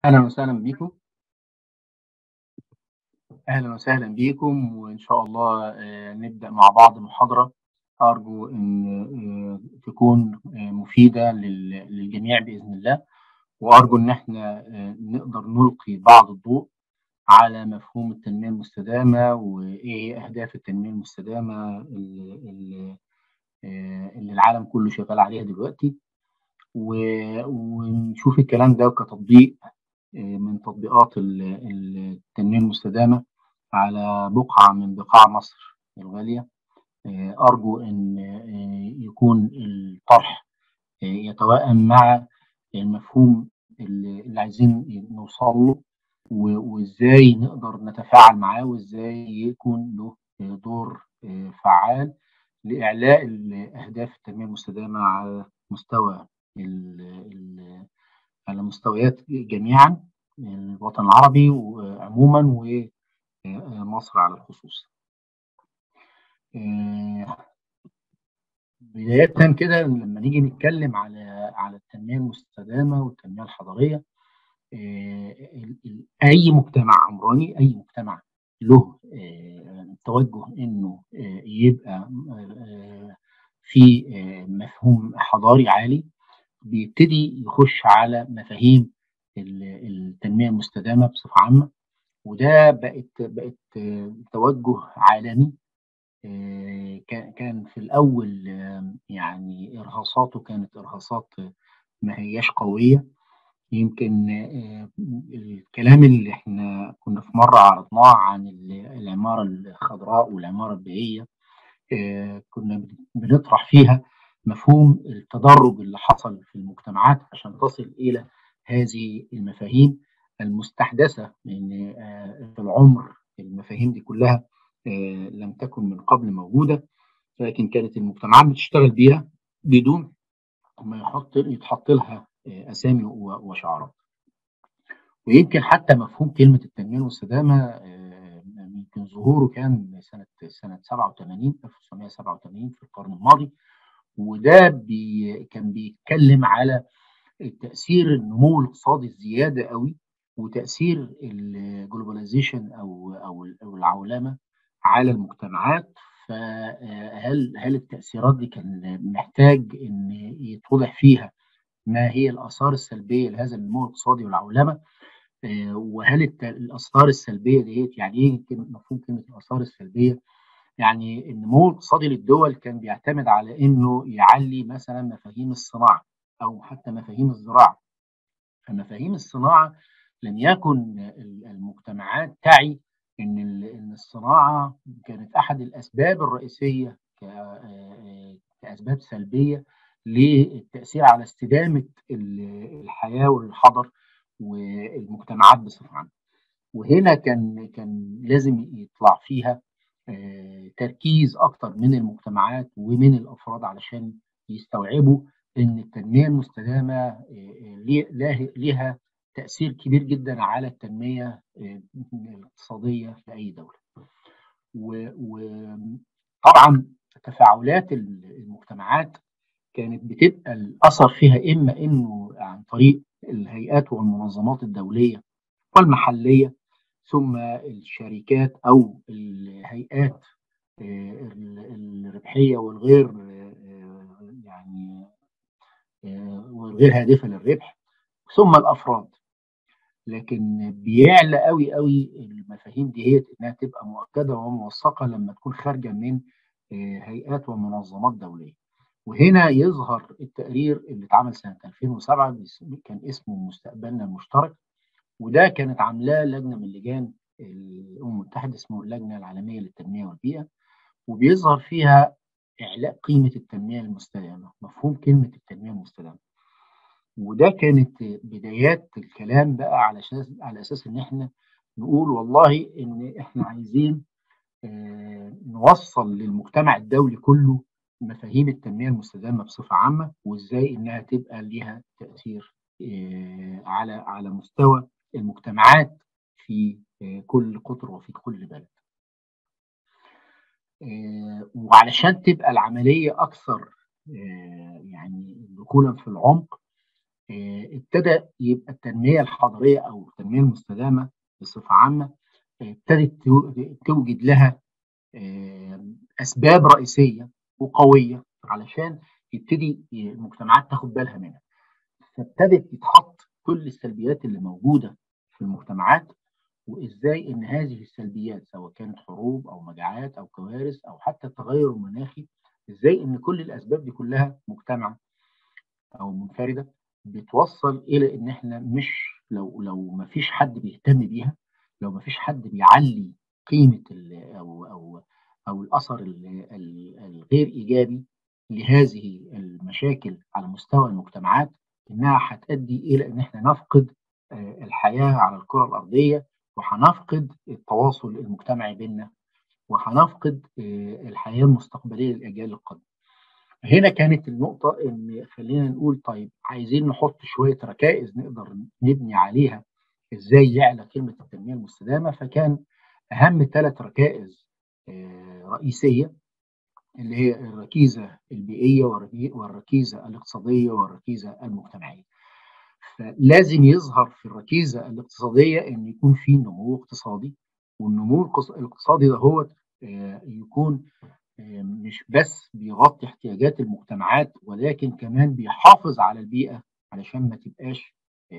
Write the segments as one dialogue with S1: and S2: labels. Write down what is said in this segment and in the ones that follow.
S1: أهلا وسهلا بيكم أهلا وسهلا بيكم وإن شاء الله آه، نبدأ مع بعض محاضرة أرجو أن آه، تكون آه، مفيدة لل- للجميع بإذن الله وأرجو أن احنا آه، نقدر نلقي بعض الضوء على مفهوم التنمية المستدامة وإيه أهداف التنمية المستدامة اللي, اللي آه، اللي العالم كله شغال عليها دلوقتي و- ونشوف الكلام ده كتطبيق آه، من تطبيقات ال- ال- التنمية المستدامة على بقعة من بقاع مصر الغالية آه، أرجو أن آه، يكون الطرح آه، يتوائم مع المفهوم اللي اللي عايزين نوصل له و- وإزاي نقدر نتفاعل معاه وإزاي يكون له آه، دور آه، فعال لإعلاء ال- أهداف التنمية المستدامة على مستوى ال- ال- على مستويات جميعا الوطن العربي عموما ومصر على الخصوص آه، بداية كده لما نيجي نتكلم على على التنمية المستدامة والتنمية الحضرية آه، ال- ال- أي مجتمع عمراني أي مجتمع له آه، توجه إنه آه، يبقى آه، في آه، مفهوم حضاري عالي بيبتدي يخش على مفاهيم ال- التنمية المستدامة بصفة عامة وده بقت بقت آه، توجه عالمي آه، كان كان في الأول آه، يعني إرهاصاته كانت إرهاصات ما هياش قوية يمكن آه، الكلام اللي احنا كنا في مرة عرضناه عن ال- العمارة الخضراء والعمارة البيئية آه، كنا بنطرح فيها مفهوم التدرج اللي حصل في المجتمعات عشان تصل إلى هذه المفاهيم المستحدثة لأن آه، في العمر المفاهيم دي كلها آه، لم تكن من قبل موجودة لكن كانت المجتمعات بتشتغل بيها بدون ما يحط يتحط لها آه، أسامي و- وشعارات ويمكن حتى مفهوم كلمة التنمية المستدامة آه، يمكن ظهوره كان سنة سنة 87 1987 في القرن الماضي وده بي كان بيتكلم على تأثير النمو الاقتصادي الزيادة قوي وتأثير الجلوباليزيشن أو أو أو العولمة على المجتمعات فهل هل التأثيرات دي كان محتاج إن يتوضح فيها ما هي الآثار السلبية لهذا النمو الاقتصادي والعولمة آه، وهل الت- الآثار السلبية ديت يعني إيه كلمة- مفهوم كلمة الآثار السلبية؟ يعني النمو الاقتصادي للدول كان بيعتمد على إنه يعلي مثلا مفاهيم الصناعة أو حتى مفاهيم الزراعة فمفاهيم الصناعة لم يكن ال- المجتمعات تعي إن ال- إن الصناعة كانت أحد الأسباب الرئيسية ك- آه، كأسباب سلبية للتأثير على استدامة ال- الحياة والحضر والمجتمعات بصفة عامة وهنا كان كان لازم يطلع فيها آه، تركيز أكتر من المجتمعات ومن الأفراد علشان يستوعبوا إن التنمية المستدامة آه، آه، ليه- لها لها تأثير كبير جدا على التنمية آه، الاقتصادية في أي دولة. وطبعا تفاعلات المجتمعات كانت بتبقى الأثر فيها إما إنه عن طريق الهيئات والمنظمات الدولية والمحلية ثم الشركات أو الهيئات آه، الربحية والغير آه، يعني آه، والغير هادفة للربح ثم الأفراد لكن بيعلى قوي قوي المفاهيم دي هي انها تبقى مؤكده وموثقه لما تكون خارجه من آه، هيئات ومنظمات دوليه وهنا يظهر التقرير اللي اتعمل سنه 2007 بس- كان اسمه مستقبلنا المشترك وده كانت عاملاه لجنه من لجان الامم المتحده اسمه اللجنه العالميه للتنميه والبيئه وبيظهر فيها اعلاء قيمه التنميه المستدامه مفهوم كلمه التنميه المستدامه وده كانت بدايات الكلام بقى على اساس على اساس ان احنا نقول والله ان احنا عايزين آه، نوصل للمجتمع الدولي كله مفاهيم التنميه المستدامه بصفه عامه وازاي انها تبقى ليها تاثير آه، على على مستوى المجتمعات في آه، كل قطر وفي كل بلد. آه، وعلشان تبقى العمليه اكثر آه، يعني دخولا في العمق ابتدى يبقى التنميه الحضريه او التنميه المستدامه بصفه عامه ابتدت توجد لها اسباب رئيسيه وقويه علشان يبتدي المجتمعات تاخد بالها منها فابتدت يتحط كل السلبيات اللي موجوده في المجتمعات وازاي ان هذه السلبيات سواء كانت حروب او مجاعات او كوارث او حتى التغير المناخي ازاي ان كل الاسباب دي كلها مجتمعه او منفرده بتوصل الى ان احنا مش لو لو ما فيش حد بيهتم بيها لو ما فيش حد بيعلي قيمه او او او الاثر الغير ايجابي لهذه المشاكل على مستوى المجتمعات انها هتؤدي الى ان احنا نفقد الحياه على الكره الارضيه وهنفقد التواصل المجتمعي بيننا وهنفقد الحياه المستقبليه للاجيال القادمه. هنا كانت النقطه ان خلينا نقول طيب عايزين نحط شويه ركائز نقدر نبني عليها ازاي يعلى كلمه التنميه المستدامه فكان اهم ثلاث ركائز رئيسيه اللي هي الركيزه البيئيه والركيزه الاقتصاديه والركيزه المجتمعيه. فلازم يظهر في الركيزه الاقتصاديه ان يكون في نمو اقتصادي والنمو الاقتصادي ده هو يكون مش بس بيغطي احتياجات المجتمعات ولكن كمان بيحافظ على البيئه علشان ما تبقاش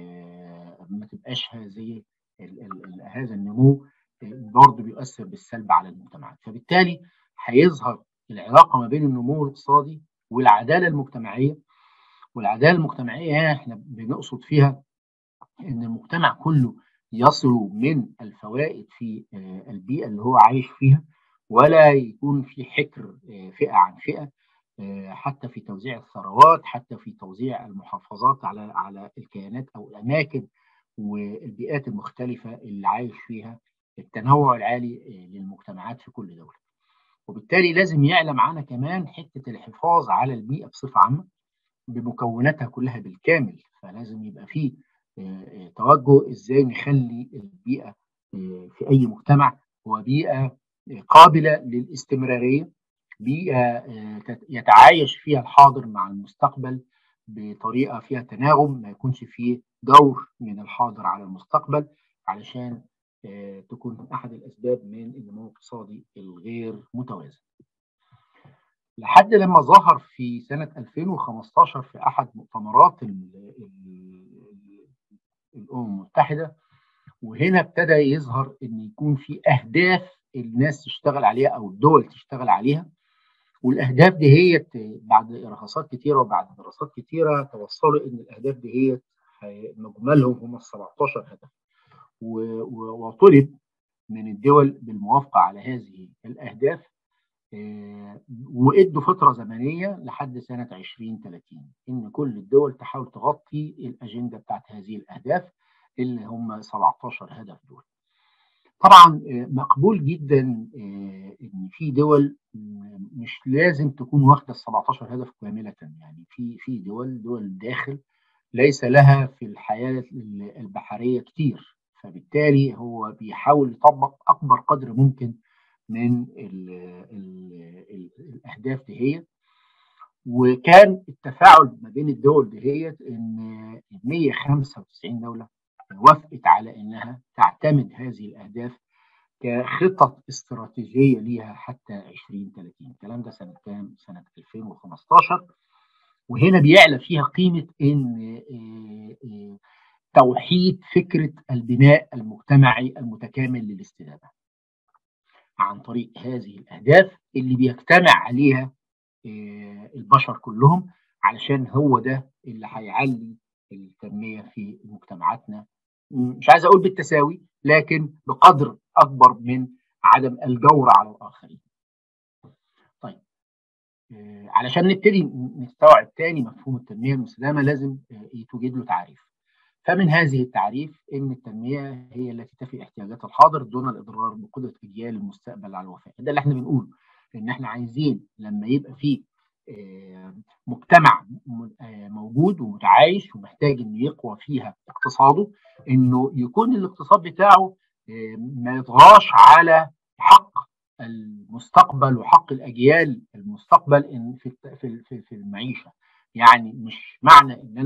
S1: ما تبقاش هذه هذا النمو برضه بيؤثر بالسلب على المجتمعات فبالتالي هيظهر العلاقه ما بين النمو الاقتصادي والعداله المجتمعيه والعداله المجتمعيه هنا احنا بنقصد فيها ان المجتمع كله يصل من الفوائد في البيئه اللي هو عايش فيها ولا يكون في حكر فئه عن فئه حتى في توزيع الثروات حتى في توزيع المحافظات على على الكيانات او الاماكن والبيئات المختلفه اللي عايش فيها التنوع العالي للمجتمعات في كل دوله. وبالتالي لازم يعلى معانا كمان حته الحفاظ على البيئه بصفه عامه بمكوناتها كلها بالكامل فلازم يبقى فيه توجه ازاي نخلي البيئه في اي مجتمع هو بيئه قابله للاستمراريه بيئه يتعايش فيها الحاضر مع المستقبل بطريقه فيها تناغم ما يكونش فيه دور من الحاضر على المستقبل علشان تكون احد الاسباب من النمو الاقتصادي الغير متوازن. لحد لما ظهر في سنه 2015 في احد مؤتمرات الامم المتحده وهنا ابتدى يظهر ان يكون في اهداف الناس تشتغل عليها او الدول تشتغل عليها والاهداف دي هي بعد ارهاصات كتيره وبعد دراسات كتيره توصلوا ان الاهداف دي هي مجملهم هم ال 17 هدف وطلب من الدول بالموافقه على هذه الاهداف وادوا فتره زمنيه لحد سنه 2030 ان كل الدول تحاول تغطي الاجنده بتاعت هذه الاهداف اللي هم 17 هدف دول. طبعا مقبول جدا ان في دول مش لازم تكون واخده ال 17 هدف كامله يعني في في دول دول الداخل ليس لها في الحياه البحريه كتير فبالتالي هو بيحاول يطبق اكبر قدر ممكن من ال ال ال الاهداف دهيت وكان التفاعل ما بين الدول دهيت ان 195 دوله وافقت على انها تعتمد هذه الاهداف كخطط استراتيجيه ليها حتى 2030 الكلام ده سنه كام؟ سنه 2015 وهنا بيعلى فيها قيمه ان توحيد فكره البناء المجتمعي المتكامل للاستدامه عن طريق هذه الاهداف اللي بيجتمع عليها البشر كلهم علشان هو ده اللي هيعلي التنميه في مجتمعاتنا مش عايز اقول بالتساوي لكن بقدر اكبر من عدم الجور على الاخرين. طيب علشان نبتدي نستوعب تاني مفهوم التنميه المستدامه لازم يتوجد له تعريف. فمن هذه التعريف ان التنميه هي التي تفي احتياجات الحاضر دون الاضرار بقدره اجيال المستقبل على الوفاء. ده اللي احنا بنقوله ان احنا عايزين لما يبقى في مجتمع موجود ومتعايش ومحتاج انه يقوى فيها اقتصاده انه يكون الاقتصاد بتاعه ما يطغاش على حق المستقبل وحق الاجيال المستقبل في في في المعيشه يعني مش معنى ان انا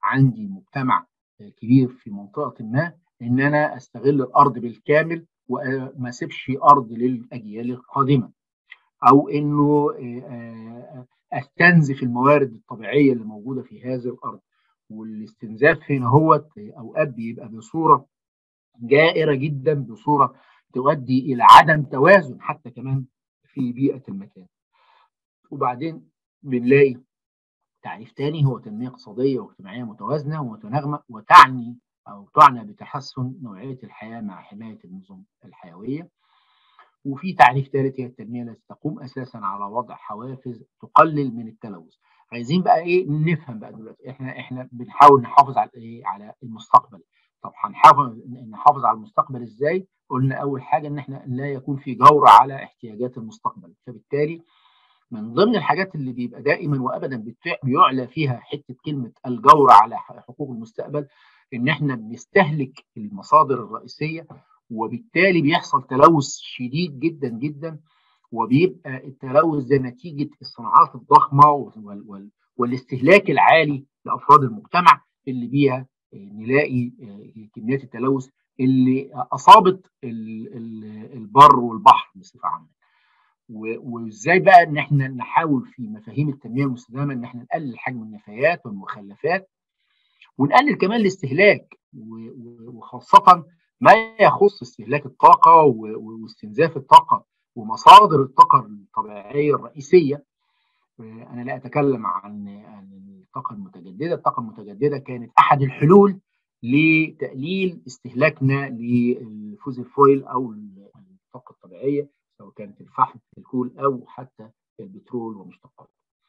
S1: عندي مجتمع كبير في منطقه ما ان انا استغل الارض بالكامل وما اسيبش ارض للاجيال القادمه او انه استنزف الموارد الطبيعيه اللي موجوده في هذه الارض والاستنزاف هنا هو اوقات بيبقى بصوره جائره جدا بصوره تؤدي الى عدم توازن حتى كمان في بيئه المكان وبعدين بنلاقي تعريف تاني هو تنميه اقتصاديه واجتماعيه متوازنه ومتناغمه وتعني او تعنى بتحسن نوعيه الحياه مع حمايه النظم الحيويه وفي تعريف ثالث هي التنميه التي تقوم اساسا على وضع حوافز تقلل من التلوث عايزين بقى ايه نفهم بقى دلوقتي احنا احنا بنحاول نحافظ على ايه على المستقبل طب هنحافظ نحافظ على المستقبل ازاي قلنا اول حاجه ان احنا لا يكون في جور على احتياجات المستقبل فبالتالي من ضمن الحاجات اللي بيبقى دائما وابدا بيعلى فيها حته كلمه الجور على حقوق المستقبل ان احنا بنستهلك المصادر الرئيسيه وبالتالي بيحصل تلوث شديد جدا جدا وبيبقى التلوث ده نتيجه الصناعات الضخمه والاستهلاك العالي لافراد المجتمع اللي بيها نلاقي كميات التلوث اللي اصابت البر والبحر بصفه عامه. وازاي بقى ان احنا نحاول في مفاهيم التنميه المستدامه ان احنا نقلل حجم النفايات والمخلفات ونقلل كمان الاستهلاك وخاصه ما يخص استهلاك الطاقه واستنزاف الطاقه ومصادر الطاقه الطبيعيه الرئيسيه انا لا اتكلم عن عن الطاقه المتجدده، الطاقه المتجدده كانت احد الحلول لتقليل استهلاكنا للفوزل فويل او الطاقه الطبيعيه سواء كانت الفحم الكول او حتى البترول ومشتقاته.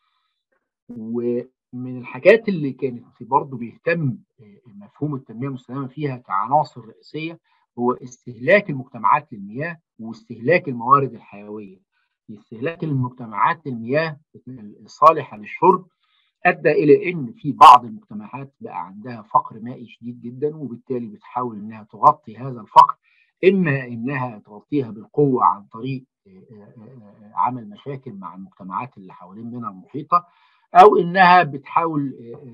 S1: ومن الحاجات اللي كانت برضه بيهتم مفهوم التنميه المستدامه فيها كعناصر رئيسيه هو استهلاك المجتمعات للمياه واستهلاك الموارد الحيويه. استهلاك المجتمعات للمياه الصالحه للشرب ادى الى ان في بعض المجتمعات بقى عندها فقر مائي شديد جدا وبالتالي بتحاول انها تغطي هذا الفقر اما انها تغطيها بالقوه عن طريق عمل مشاكل مع المجتمعات اللي حوالين منها المحيطه او انها بتحاول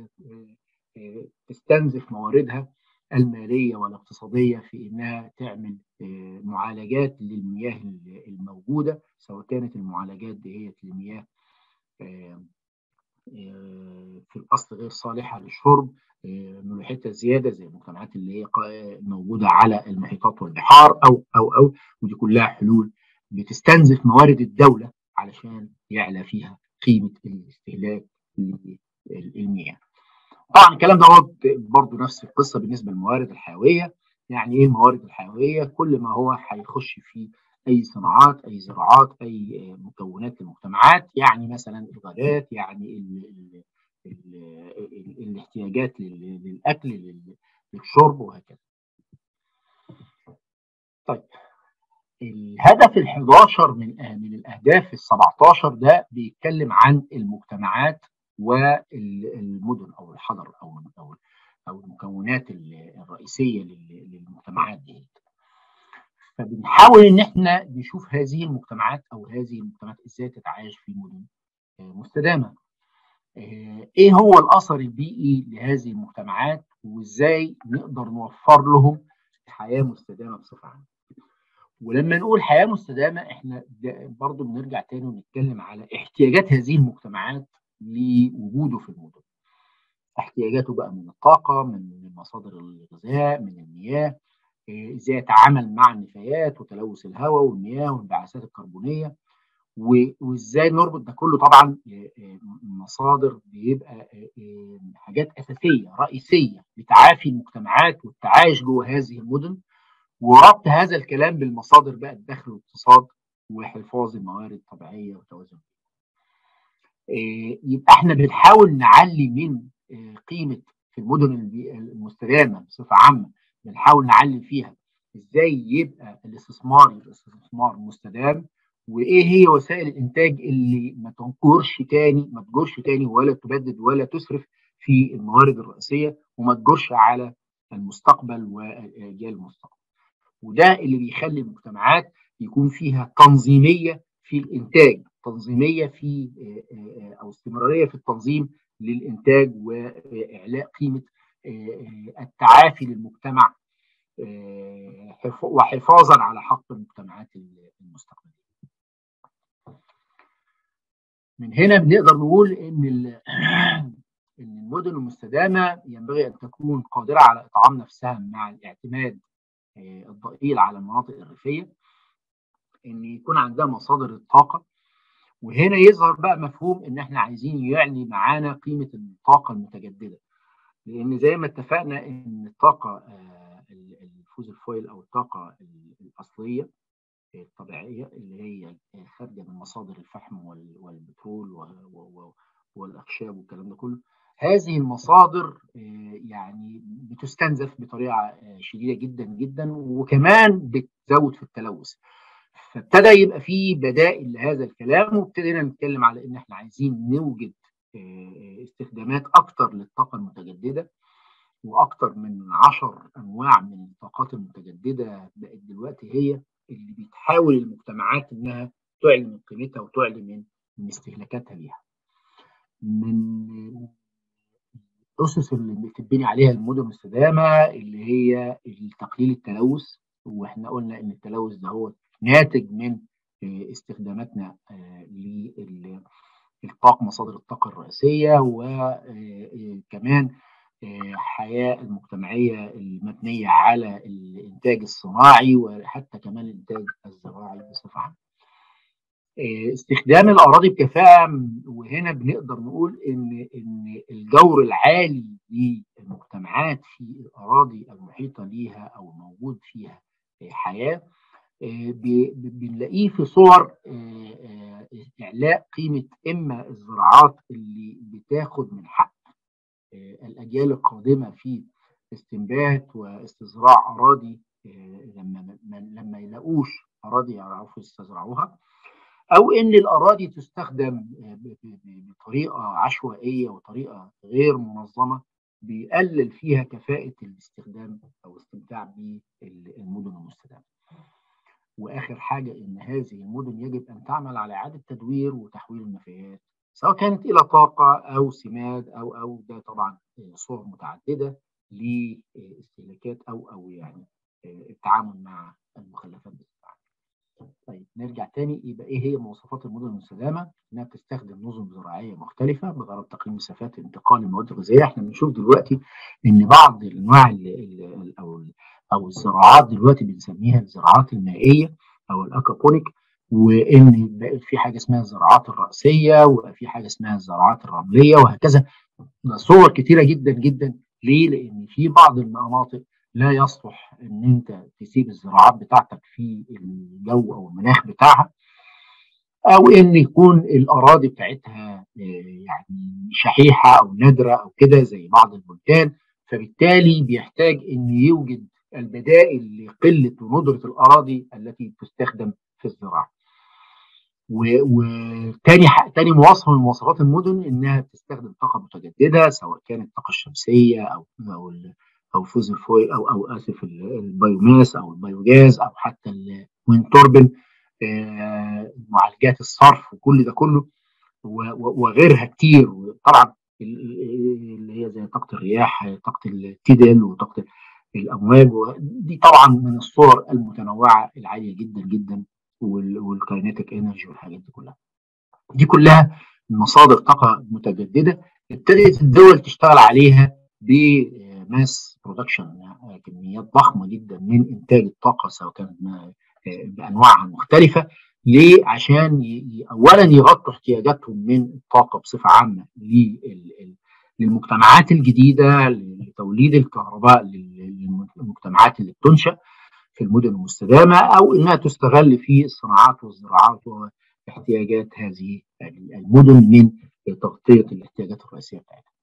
S1: تستنزف مواردها الماليه والاقتصاديه في انها تعمل معالجات للمياه الموجوده سواء كانت المعالجات ديت لمياه في الاصل غير صالحه للشرب ملوحتها زياده زي المجتمعات اللي هي موجوده على المحيطات والبحار او او او ودي كلها حلول بتستنزف موارد الدوله علشان يعلى فيها قيمه الاستهلاك للمياه. طبعا الكلام ده برضه نفس القصه بالنسبه للموارد الحيويه يعني ايه الموارد الحيويه كل ما هو هيخش في اي صناعات اي زراعات اي مكونات للمجتمعات يعني مثلا الغابات يعني ال ال ال ال الاحتياجات للاكل للشرب وهكذا طيب الهدف ال11 من من الاهداف ال17 ده بيتكلم عن المجتمعات والمدن او الحضر او او او المكونات الرئيسيه للمجتمعات دي فبنحاول ان احنا نشوف هذه المجتمعات او هذه المجتمعات ازاي تتعايش في مدن مستدامه ايه هو الاثر البيئي لهذه المجتمعات وازاي نقدر نوفر لهم حياه مستدامه بصفه عامه ولما نقول حياه مستدامه احنا برضو بنرجع تاني ونتكلم على احتياجات هذه المجتمعات لوجوده في المدن احتياجاته بقى من الطاقة من مصادر الغذاء من المياه ازاي يتعامل مع النفايات وتلوث الهواء والمياه والانبعاثات الكربونية وازاي نربط ده كله طبعا مصادر بيبقى حاجات أساسية رئيسية لتعافي المجتمعات والتعايش جوه هذه المدن وربط هذا الكلام بالمصادر بقى الدخل والاقتصاد وحفاظ الموارد الطبيعية وتوازن يبقى احنا بنحاول نعلي من قيمه في المدن المستدامه بصفه عامه بنحاول نعلي فيها ازاي يبقى الاستثمار يبقى استثمار مستدام وايه هي وسائل الانتاج اللي ما تنجرش تاني ما تجرش تاني ولا تبدد ولا تسرف في الموارد الرئيسيه وما تجرش على المستقبل واجيال المستقبل وده اللي بيخلي المجتمعات يكون فيها تنظيميه في الانتاج تنظيميه في او استمراريه في التنظيم للانتاج واعلاء قيمه التعافي للمجتمع وحفاظا على حق المجتمعات المستقبليه. من هنا بنقدر نقول ان ان المدن المستدامه ينبغي ان تكون قادره على اطعام نفسها مع الاعتماد الضئيل على المناطق الريفيه ان يكون عندها مصادر الطاقه وهنا يظهر بقى مفهوم ان احنا عايزين يعلي معانا قيمه الطاقه المتجدده لان زي ما اتفقنا ان الطاقه الفوز الفويل او الطاقه الاصليه الطبيعيه اللي هي خارجه من مصادر الفحم والبترول والاخشاب والكلام ده كله هذه المصادر يعني بتستنزف بطريقه شديده جدا جدا وكمان بتزود في التلوث فابتدى يبقى في بدائل لهذا الكلام وابتدينا نتكلم على ان احنا عايزين نوجد استخدامات اكتر للطاقه المتجدده واكتر من عشر انواع من الطاقات المتجدده بقت دلوقتي هي اللي بتحاول المجتمعات انها تعلن من قيمتها وتعلن من من استهلاكاتها ليها. من الاسس اللي بتبني عليها المدن المستدامه اللي هي تقليل التلوث واحنا قلنا ان التلوث ده هو ناتج من استخداماتنا للطاقه مصادر الطاقه الرئيسيه وكمان حياه المجتمعيه المبنيه على الانتاج الصناعي وحتى كمان الانتاج الزراعي بصفه عامه. استخدام الاراضي بكفاءه وهنا بنقدر نقول ان ان الجور العالي للمجتمعات في الاراضي المحيطه ليها او موجود فيها حياه بنلاقيه في صور اعلاء قيمه اما الزراعات اللي بتاخد من حق الاجيال القادمه في استنبات واستزراع اراضي لما لما يلاقوش اراضي يعرفوا يستزرعوها او ان الاراضي تستخدم بطريقه عشوائيه وطريقه غير منظمه بيقلل فيها كفاءه الاستخدام او الاستمتاع بالمدن المستدامه. واخر حاجه ان هذه المدن يجب ان تعمل على اعاده تدوير وتحويل النفايات سواء كانت الى طاقه او سماد او او ده طبعا صور متعدده لاستهلاكات او او يعني التعامل مع المخلفات بتاعتها. طيب نرجع تاني يبقى ايه هي مواصفات المدن المستدامه؟ انها بتستخدم نظم زراعيه مختلفه بغرض تقليل مسافات انتقال المواد الغذائيه، احنا بنشوف دلوقتي ان بعض الانواع او او الزراعات دلوقتي بنسميها الزراعات المائيه او الاكابونيك وان بقى في حاجه اسمها الزراعات الراسيه وبقى في حاجه اسمها الزراعات الرمليه وهكذا صور كتيره جدا جدا ليه؟ لان في بعض المناطق لا يصلح ان انت تسيب الزراعات بتاعتك في الجو او المناخ بتاعها او ان يكون الاراضي بتاعتها يعني شحيحه او نادره او كده زي بعض البلدان فبالتالي بيحتاج ان يوجد البدائل لقله وندره الاراضي التي تستخدم في الزراعه. وتاني تاني مواصفه من مواصفات المدن انها بتستخدم طاقه متجدده سواء كانت الطاقه الشمسيه او او او فوز الفويل او او اسف البيوماس او البيوجاز او حتى الويند توربن معالجات الصرف وكل ده كله وغيرها كتير وطبعا اللي هي زي طاقه الرياح طاقه التيدل وطاقه الامواج دي طبعا من الصور المتنوعه العاليه جدا جدا والكاينيتيك انرجي والحاجات دي كلها دي كلها مصادر طاقه متجدده ابتدت الدول تشتغل عليها بماس برودكشن كميات ضخمه جدا من انتاج الطاقه سواء كانت بانواعها المختلفه ليه؟ عشان اولا يغطوا احتياجاتهم من الطاقه بصفه عامه للمجتمعات الجديده لتوليد الكهرباء للمجتمعات اللي بتنشا في المدن المستدامه او انها تستغل في الصناعات والزراعات واحتياجات هذه المدن من تغطيه الاحتياجات الرئيسيه بتاعتها.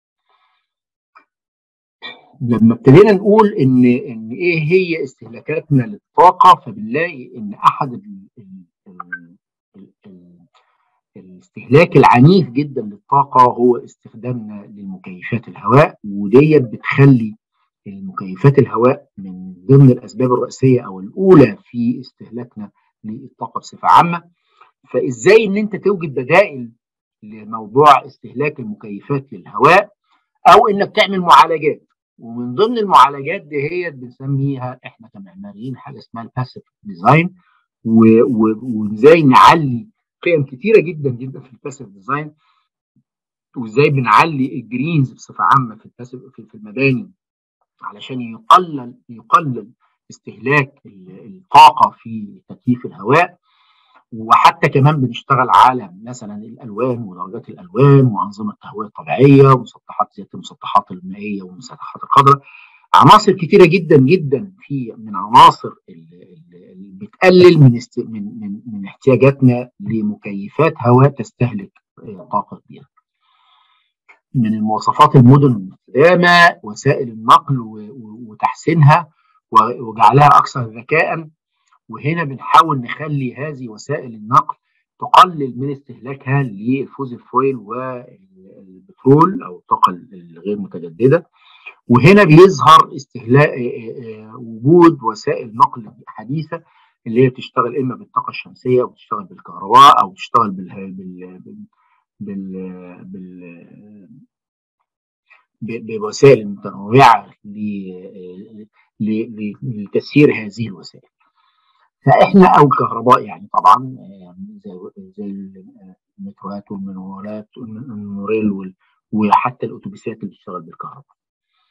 S1: لما ابتدينا نقول ان ان ايه هي استهلاكاتنا للطاقه فبنلاقي ان احد ال ال ال ال الاستهلاك العنيف جدا للطاقه هو استخدامنا للمكيفات الهواء ودي بتخلي المكيفات الهواء من ضمن الاسباب الرئيسيه او الاولى في استهلاكنا للطاقه بصفه عامه فازاي ان انت توجد بدائل لموضوع استهلاك المكيفات للهواء او انك تعمل معالجات ومن ضمن المعالجات دي هي بنسميها احنا كمعماريين حاجه اسمها الباسيف ديزاين وازاي نعلي قيم كتيره جدا جدا في الباسيف ديزاين وازاي بنعلي الجرينز بصفه عامه في الباسيف في المباني علشان يقلل يقلل استهلاك الطاقه في تكييف الهواء وحتى كمان بنشتغل على مثلا الالوان ودرجات الالوان وانظمه التهويه الطبيعيه ومسطحات زياده المسطحات المائيه والمسطحات الخضراء عناصر كتيره جدا جدا في من عناصر اللي بتقلل من است... من من من احتياجاتنا لمكيفات هواء تستهلك طاقه كبيره. من المواصفات المدن المستدامه وسائل النقل وتحسينها وجعلها اكثر ذكاء وهنا بنحاول نخلي هذه وسائل النقل تقلل من استهلاكها للفوزل فويل والبترول او الطاقه الغير متجدده وهنا بيظهر استهلاك وجود وسائل نقل حديثه اللي هي بتشتغل اما بالطاقه الشمسيه او بتشتغل بالكهرباء او بتشتغل بال بال بال, بال... بوسائل متنوعه لتسيير هذه الوسائل. فاحنا او الكهرباء يعني طبعا زي زي المتروات والمنورات والمونوريل وحتى الاتوبيسات اللي بتشتغل بالكهرباء.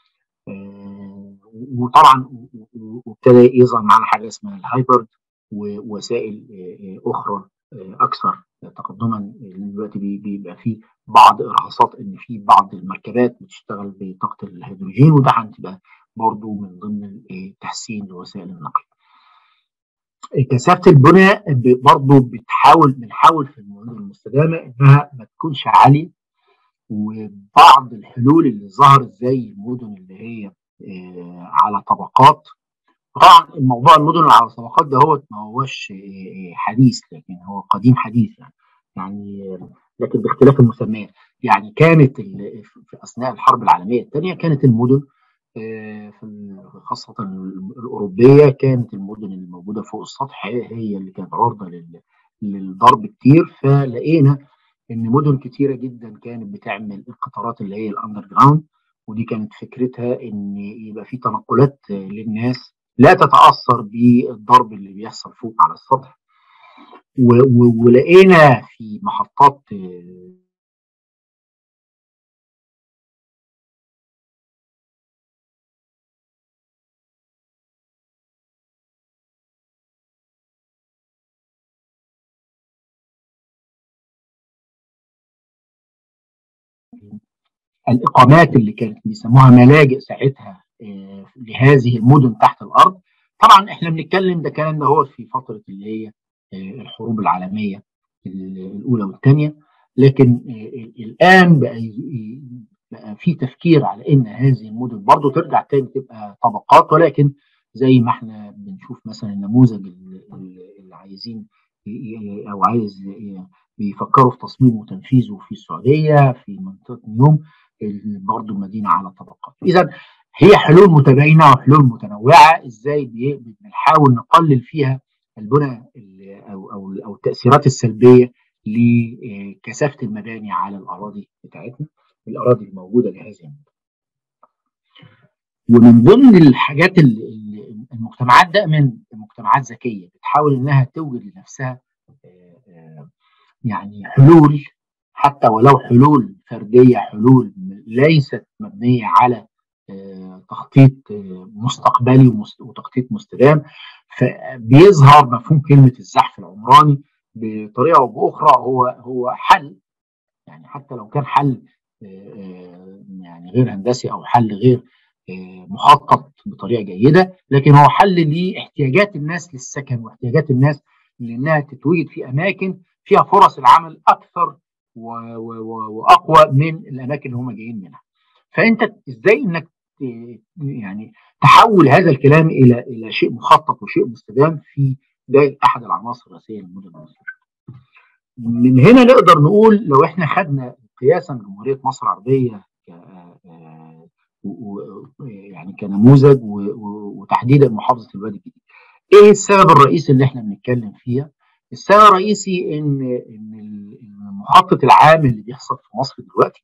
S1: وطبعا وابتدى يظهر معانا حاجه اسمها الهايبرد ووسائل اخرى اكثر تقدما دلوقتي بيبقى في بعض ارهاصات ان في بعض المركبات بتشتغل بطاقه الهيدروجين وده هتبقى برضه من ضمن تحسين لوسائل النقل. كثافه البناء برضه بتحاول بنحاول في المدن المستدامه انها ما تكونش عاليه وبعض الحلول اللي ظهرت زي المدن اللي هي على طبقات طبعا الموضوع المدن اللي على طبقات ده هو ما هوش حديث لكن هو قديم حديث يعني يعني لكن باختلاف المسميات يعني كانت في اثناء الحرب العالميه الثانيه كانت المدن خاصة الأوروبية كانت المدن اللي موجودة فوق السطح هي اللي كانت عرضة للضرب كتير فلقينا ان مدن كتيره جدا كانت بتعمل القطارات اللي هي الاندر جراوند ودي كانت فكرتها ان يبقى في تنقلات للناس لا تتاثر بالضرب اللي بيحصل فوق على السطح ولقينا في محطات الاقامات اللي كانت بيسموها ملاجئ ساعتها لهذه المدن تحت الارض طبعا احنا بنتكلم ده الكلام ده هو في فتره اللي هي الحروب العالميه الاولى والثانيه لكن الان بقى بقى في تفكير على ان هذه المدن برضه ترجع تاني تبقى طبقات ولكن زي ما احنا بنشوف مثلا النموذج اللي عايزين او عايز بيفكروا في تصميمه وتنفيذه في السعوديه في منطقه نيوم برضه المدينه على طبقات. اذا هي حلول متباينه وحلول متنوعه ازاي بنحاول نقلل فيها البنى او او او التاثيرات السلبيه لكثافه المباني على الاراضي بتاعتنا الاراضي الموجوده لهذه المدن. ومن ضمن الحاجات اللي المجتمعات دائما مجتمعات ذكيه بتحاول انها توجد لنفسها يعني حلول حتى ولو حلول فرديه حلول ليست مبنيه على تخطيط مستقبلي وتخطيط مستدام فبيظهر مفهوم كلمه الزحف العمراني بطريقه او باخرى هو هو حل يعني حتى لو كان حل يعني غير هندسي او حل غير مخطط بطريقه جيده لكن هو حل لاحتياجات الناس للسكن واحتياجات الناس لانها تتوجد في اماكن فيها فرص العمل اكثر واقوى من الاماكن اللي هم جايين منها. فانت ازاي انك يعني تحول هذا الكلام الى الى شيء مخطط وشيء مستدام في ده احد العناصر الرئيسيه للمدن المصريه. من هنا نقدر نقول لو احنا خدنا قياسا جمهوريه مصر العربيه يعني كنموذج وتحديدا محافظه الوادي الجديد. ايه السبب الرئيسي اللي احنا بنتكلم فيها؟ السبب الرئيسي ان ان المخطط العام اللي بيحصل في مصر دلوقتي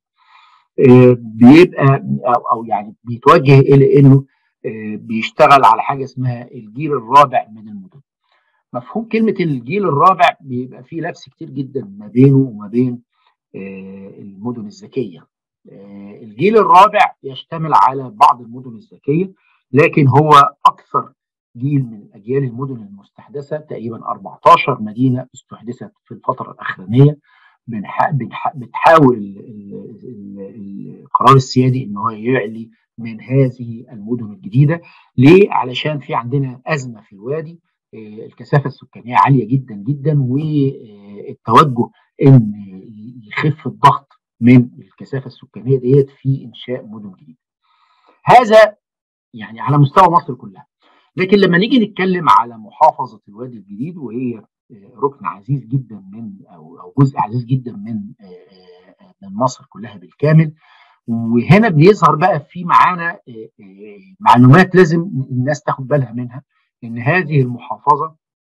S1: بيبقى او او يعني بيتوجه الى انه بيشتغل على حاجه اسمها الجيل الرابع من المدن. مفهوم كلمه الجيل الرابع بيبقى فيه لبس كتير جدا ما بينه وما بين المدن الذكيه. الجيل الرابع يشتمل على بعض المدن الذكيه لكن هو اكثر جيل من اجيال المدن المستحدثه تقريبا 14 مدينه استحدثت في الفتره الاخرانيه بتحاول القرار السيادي ان هو يعلي من هذه المدن الجديده ليه؟ علشان في عندنا ازمه في الوادي الكثافه السكانيه عاليه جدا جدا والتوجه ان يخف الضغط من الكثافه السكانيه ديت في انشاء مدن جديده. هذا يعني على مستوى مصر كلها. لكن لما نيجي نتكلم على محافظه الوادي الجديد وهي ركن عزيز جدا من او او جزء عزيز جدا من من مصر كلها بالكامل وهنا بيظهر بقى في معانا معلومات لازم الناس تاخد بالها منها ان هذه المحافظه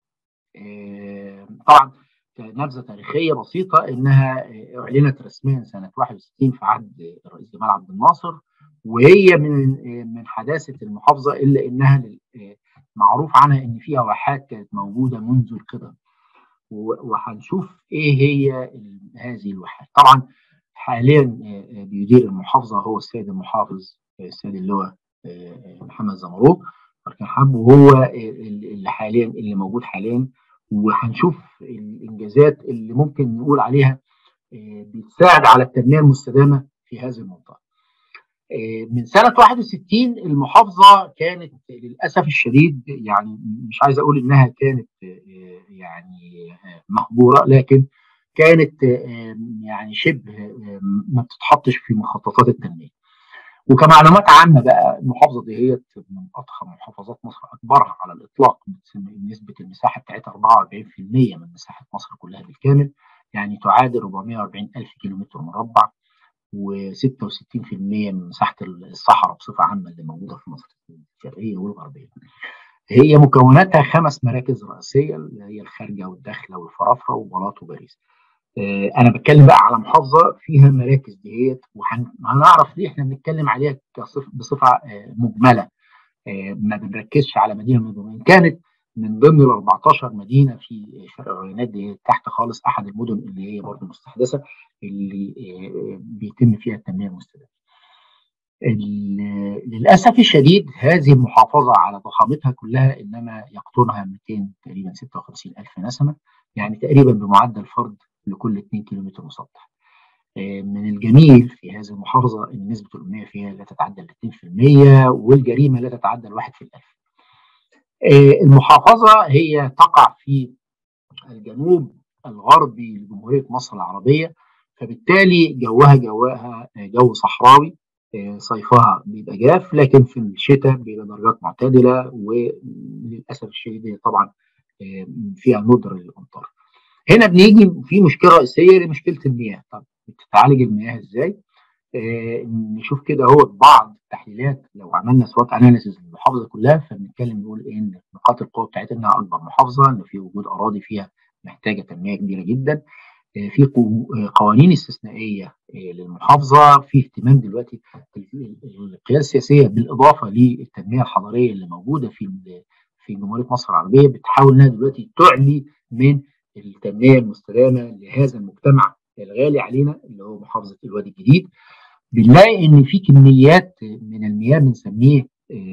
S1: طبعا نبذه تاريخيه بسيطه انها اعلنت رسميا سنه 61 في عهد الرئيس جمال عبد الناصر وهي من من حداثه المحافظه الا انها معروف عنها ان فيها واحات كانت موجوده منذ القدم وهنشوف ايه هي هذه الواحات طبعا حاليا بيدير المحافظه هو السيد المحافظ السيد اللواء محمد زمرود بركان حب وهو اللي حاليا اللي موجود حاليا وهنشوف الانجازات اللي ممكن نقول عليها بتساعد على التنميه المستدامه في هذه المنطقه. من سنه 61 المحافظه كانت للاسف الشديد يعني مش عايز اقول انها كانت يعني مهجوره لكن كانت يعني شبه ما بتتحطش في مخططات التنميه. وكمعلومات عامه بقى المحافظه دي هي من اضخم محافظات مصر اكبرها على الاطلاق نسبه المساحه بتاعتها 44% من مساحه مصر كلها بالكامل يعني تعادل 440 الف كيلومتر مربع و66% من مساحه الصحراء بصفه عامه اللي موجوده في مصر الشرقيه والغربيه. هي مكوناتها خمس مراكز رئيسيه اللي هي الخارجه والداخله والفرافره وبلاط وباريس. انا بتكلم بقى على محافظه فيها مراكز ديت وهنعرف ليه احنا بنتكلم عليها بصفه مجمله ما بنركزش على مدينه من ضمن كانت من ضمن ال 14 مدينه في شرق العينات دي تحت خالص احد المدن اللي هي برضه مستحدثه اللي بيتم فيها التنميه المستدامه. للاسف الشديد هذه المحافظه على ضخامتها كلها انما يقطنها 200 تقريبا 56 الف نسمه يعني تقريبا بمعدل فرد لكل 2 كيلومتر مسطح. من الجميل في هذه المحافظه ان نسبه الاميه فيها لا تتعدى ال 2% والجريمه لا تتعدى الواحد في الالف. المحافظه هي تقع في الجنوب الغربي لجمهوريه مصر العربيه فبالتالي جوها جوها جو صحراوي صيفها بيبقى جاف لكن في الشتاء بيبقى درجات معتدله وللاسف الشديد طبعا فيها ندر للامطار. هنا بنيجي في مشكله رئيسيه لمشكله المياه، طب بتتعالج المياه ازاي؟ آه نشوف كده هو بعض التحليلات لو عملنا سوات اناليسيز للمحافظه كلها فبنتكلم نقول ايه ان نقاط القوه بتاعتها انها اكبر محافظه ان في وجود اراضي فيها محتاجه تنميه كبيره جدا آه في قوانين استثنائيه آه للمحافظه في اهتمام دلوقتي القياده السياسيه بالاضافه للتنميه الحضريه اللي موجوده في في جمهوريه مصر العربيه بتحاول انها دلوقتي تعلي من التنميه المستدامه لهذا المجتمع الغالي علينا اللي هو محافظه الوادي الجديد بنلاقي ان في كميات من المياه بنسميه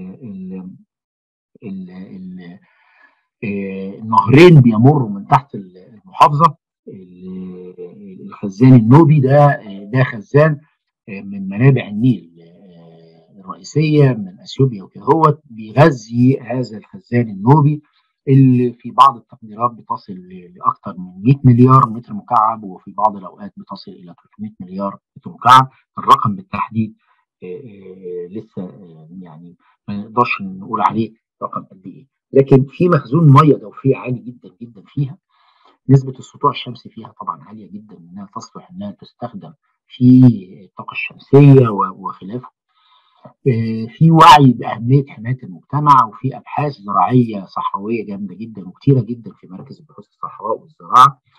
S1: النهرين بيمروا من تحت المحافظه الخزان النوبي ده ده خزان من منابع النيل الرئيسيه من اثيوبيا وكده هو بيغذي هذا الخزان النوبي اللي في بعض التقديرات بتصل لاكثر من 100 مليار متر مكعب وفي بعض الاوقات بتصل الى 300 مليار متر مكعب الرقم بالتحديد لسه يعني ما نقدرش نقول عليه رقم قد ايه لكن في مخزون ميه جوفيه عالي جدا جدا فيها نسبه السطوع الشمسي فيها طبعا عاليه جدا انها تصلح انها تستخدم في الطاقه الشمسيه وخلافه في وعي باهميه حمايه المجتمع وفي ابحاث زراعيه صحراويه جامده جدا وكثيره جدا في مراكز البحوث الصحراء والزراعه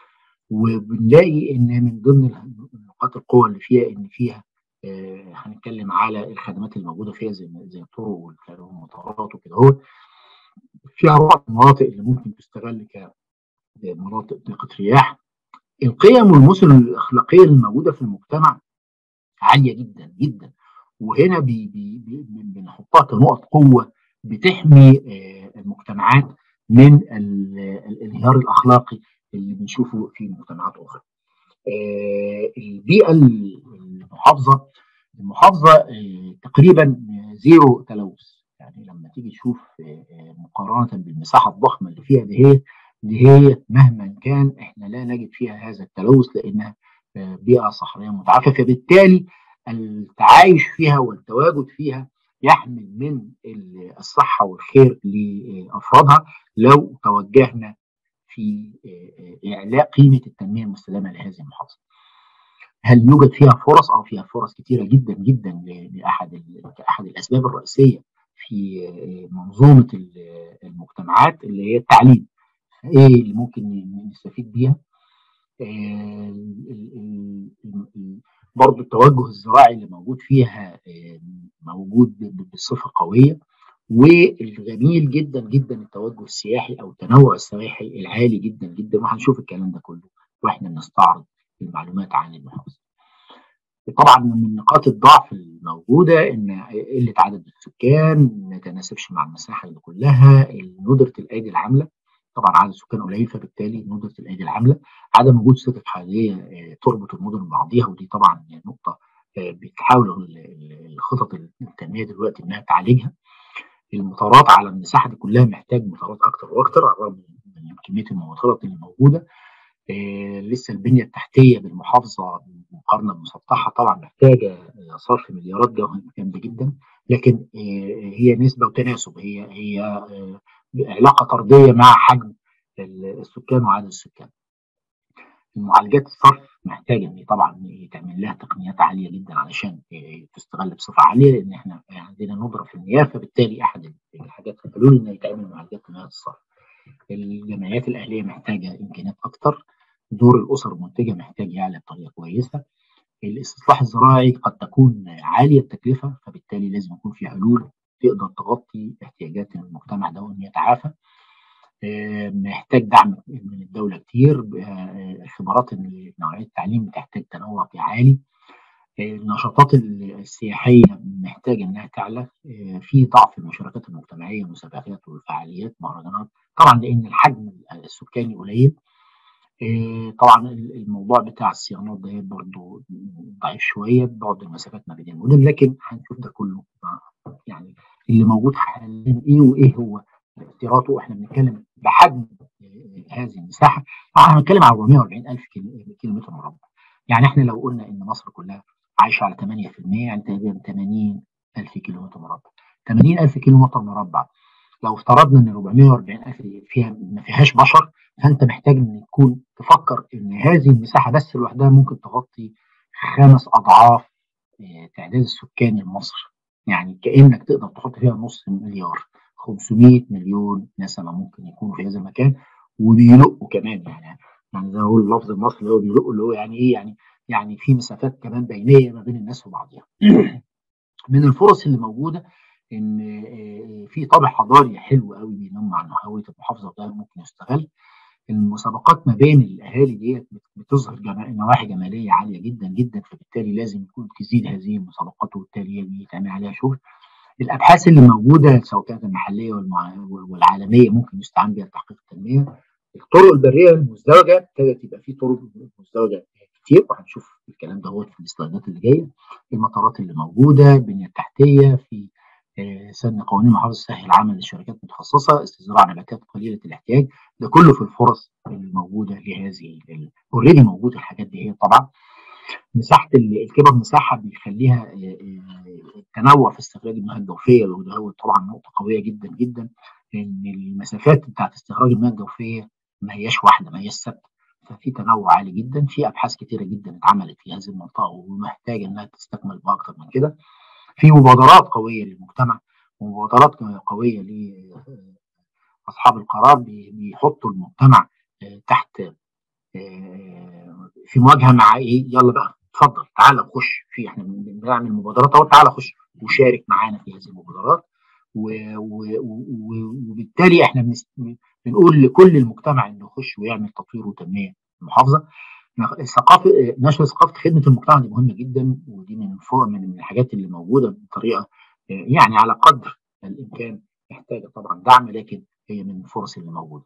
S1: وبنلاقي ان من ضمن نقاط القوه اللي فيها ان فيها آه هنتكلم على الخدمات الموجوده فيها زي زي الطرق والمطارات وكده هو فيها بعض المناطق اللي ممكن تستغل كمناطق طاقه رياح القيم والمثل الاخلاقيه الموجوده في المجتمع عاليه جدا جدا وهنا بي بي بي بنحطها كنقط قوه بتحمي المجتمعات من الانهيار الاخلاقي اللي بنشوفه في مجتمعات اخرى. البيئه المحافظه المحافظه تقريبا زيرو تلوث يعني لما تيجي تشوف مقارنه بالمساحه الضخمه اللي فيها دي هي دي هي مهما كان احنا لا نجد فيها هذا التلوث لانها بيئه صحراويه متعافيه فبالتالي التعايش فيها والتواجد فيها يحمل من الصحة والخير لأفرادها لو توجهنا في إعلاء قيمة التنمية المستدامة لهذه المحافظة. هل يوجد فيها فرص؟ أو فيها فرص كثيرة جدا جدا لأحد كأحد الأسباب الرئيسية في منظومة المجتمعات اللي هي التعليم. إيه اللي ممكن نستفيد بيها؟ برضو التوجه الزراعي اللي موجود فيها موجود بصفة قوية والجميل جدا جدا التوجه السياحي او التنوع السياحي العالي جدا جدا وهنشوف الكلام ده كله واحنا بنستعرض المعلومات عن المحافظة. طبعا من نقاط الضعف الموجودة ان قلة عدد السكان ما تناسبش مع المساحة اللي كلها ندرة الايدي العاملة طبعا عدد السكان قليل فبالتالي ندرة الايدي العاملة عدم وجود سكك حالية تربط المدن ببعضيها ودي طبعا نقطة بتحاول الخطط التنمية دلوقتي انها تعالجها المطارات على المساحة دي كلها محتاج مطارات اكتر واكتر على الرغم من كمية المطارات اللي موجودة لسه البنية التحتية بالمحافظة مقارنة بمسطحها طبعا محتاجة صرف مليارات جامدة جدا لكن هي نسبة وتناسب هي هي علاقة طردية مع حجم السكان وعدد السكان. المعالجات الصرف محتاجة ان طبعا يتعمل لها تقنيات عالية جدا علشان تستغل بصفة عالية لان احنا عندنا ندرة في المياه فبالتالي احد الحاجات الحلول ان يتعمل معالجات مياه الصرف. الجمعيات الاهلية محتاجة امكانيات اكتر دور الاسر المنتجة محتاج يعلى بطريقة كويسة. الاستصلاح الزراعي قد تكون عالية التكلفة فبالتالي لازم يكون في حلول تقدر تغطي احتياجات المجتمع ده وان يتعافى محتاج دعم من الدوله كتير خبرات نوعيه التعليم بتحتاج تنوع عالي النشاطات السياحيه محتاجه انها تعلى في ضعف المشاركات المجتمعيه المسابقات والفعاليات مهرجانات طبعا لان الحجم السكاني قليل طبعا الموضوع بتاع الصيانات ده برضه ضعيف شويه بعد المسافات ما بين المدن لكن هنشوف ده كله يعني اللي موجود حاليا ايه وايه هو اختياراته احنا بنتكلم بحجم هذه المساحه احنا بنتكلم على 440 الف كيلو متر مربع يعني احنا لو قلنا ان مصر كلها عايشه على 8% يعني تقريبا 80 الف كيلو متر مربع 80 الف كيلو متر مربع لو افترضنا ان 440 الف فيها ما فيهاش بشر فانت محتاج ان تكون تفكر ان هذه المساحه بس لوحدها ممكن تغطي خمس اضعاف تعداد السكاني لمصر يعني كانك تقدر تحط فيها نص مليار 500 مليون نسمه ممكن يكونوا في هذا المكان وبيلقوا كمان يعني يعني زي ما بقول اللفظ المصري اللي هو بيلقوا اللي هو يعني ايه يعني يعني في مسافات كمان بينيه ما بين الناس وبعضها. من الفرص اللي موجوده ان في طابع حضاري حلو قوي بينم عن هويه المحافظه وده ممكن يستغل. المسابقات ما بين الاهالي ديت بتظهر جمال نواحي جماليه عاليه جدا جدا فبالتالي لازم يكون تزيد هذه المسابقات وبالتالي يتعمل عليها شغل. الابحاث اللي موجوده سواء كانت المحليه والعالميه ممكن يستعان بها لتحقيق التنميه. الطرق البريه المزدوجه ابتدت يبقى في طرق مزدوجه كتير وهنشوف الكلام ده في السلايدات اللي جايه. المطارات اللي موجوده، البنيه التحتيه، في سن قوانين محافظه سهل العمل للشركات المتخصصه، استزراع نباتات قليله الاحتياج، ده كله في الفرص الموجوده لهذه اوريدي موجود الحاجات دي هي طبعا. مساحه الكبر مساحه بيخليها التنوع في استخراج المياه الجوفيه وده هو طبعا نقطه قويه جدا جدا لان المسافات بتاعت استخراج المياه الجوفيه ما هياش واحده ما هياش ثابته ففي تنوع عالي جدا في ابحاث كتيره جدا اتعملت في هذه المنطقه ومحتاجه انها تستكمل باكثر من كده في مبادرات قويه للمجتمع ومبادرات قويه لاصحاب القرار بيحطوا المجتمع تحت في مواجهه مع ايه يلا بقى اتفضل تعالى خش في احنا بنعمل مبادرات اهو تعالى خش وشارك معانا في هذه المبادرات وبالتالي احنا بنقول لكل المجتمع انه يخش ويعمل تطوير وتنميه المحافظه ثقافه نشر ثقافه خدمه المجتمع دي مهمه جدا ودي من من الحاجات اللي موجوده بطريقه يعني على قدر الامكان محتاجه طبعا دعم لكن هي من الفرص اللي موجوده.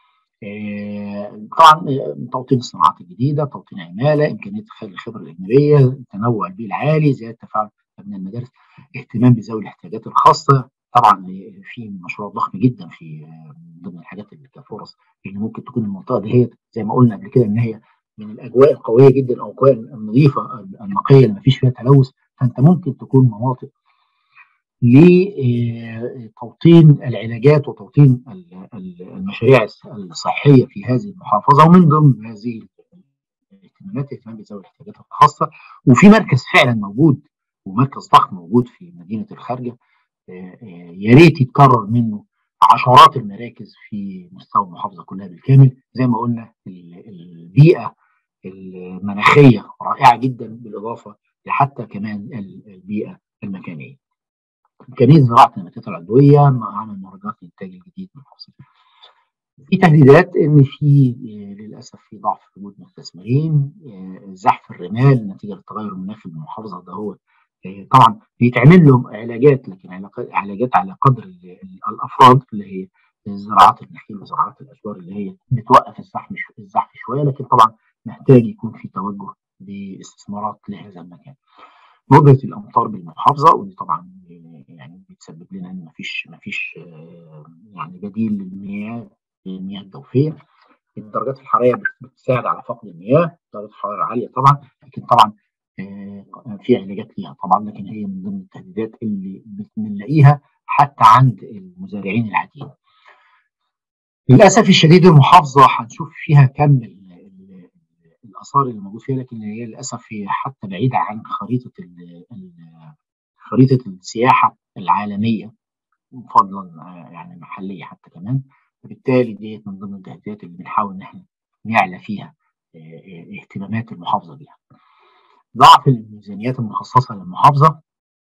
S1: طبعا توطين الصناعات الجديده، توطين عماله، امكانيه تخيل الخبره الاجنبيه، التنوع البيئي العالي، زياده تفاعل ابناء المدارس، اهتمام بذوي الاحتياجات الخاصه، طبعا في مشروع ضخم جدا في ضمن الحاجات اللي كفرص اللي ممكن تكون المنطقه دي هي زي ما قلنا قبل كده ان هي من الاجواء القويه جدا او الاجواء النظيفه النقيه اللي ما فيش فيها تلوث فانت ممكن تكون مناطق لتوطين العلاجات وتوطين المشاريع الصحيه في هذه المحافظه ومن ضمن هذه الاهتمامات اهتمام بذوي الاحتياجات الخاصه وفي مركز فعلا موجود ومركز ضخم موجود في مدينه الخارجه يا ريت يتكرر منه عشرات المراكز في مستوى المحافظه كلها بالكامل زي ما قلنا البيئه المناخيه رائعه جدا بالاضافه لحتى كمان البيئه المكانيه. امكانيه زراعه النباتات العضويه مع عمل مهرجانات الانتاج الجديد من المحافظه. في تهديدات ان في للاسف في ضعف في وجود مستثمرين زحف الرمال نتيجه للتغير المناخي بالمحافظه ده هو طبعا بيتعمل لهم علاجات لكن علاجات على قدر الافراد اللي هي زراعات النخيل وزراعات الاشجار اللي هي بتوقف الزحف الزحف شويه لكن طبعا محتاج يكون في توجه باستثمارات لهذا المكان. ندرة الامطار بالمحافظه ودي طبعا يعني بتسبب لنا ان مفيش مفيش يعني بديل للمياه المياه الجوفيه. الدرجات الحراريه بتساعد على فقد المياه، درجات الحراره عاليه طبعا لكن طبعا في علاجات ليها طبعا لكن هي من ضمن التهديدات اللي بنلاقيها حتى عند المزارعين العاديين. للاسف الشديد المحافظه هنشوف فيها كم الاثار اللي موجود فيها لكن هي للاسف هي حتى بعيده عن خريطه خريطه السياحه العالميه فضلا يعني محليه حتى كمان فبالتالي ديت من ضمن التهديدات اللي بنحاول ان احنا نعلى فيها اهتمامات المحافظه بيها. ضعف الميزانيات المخصصه للمحافظه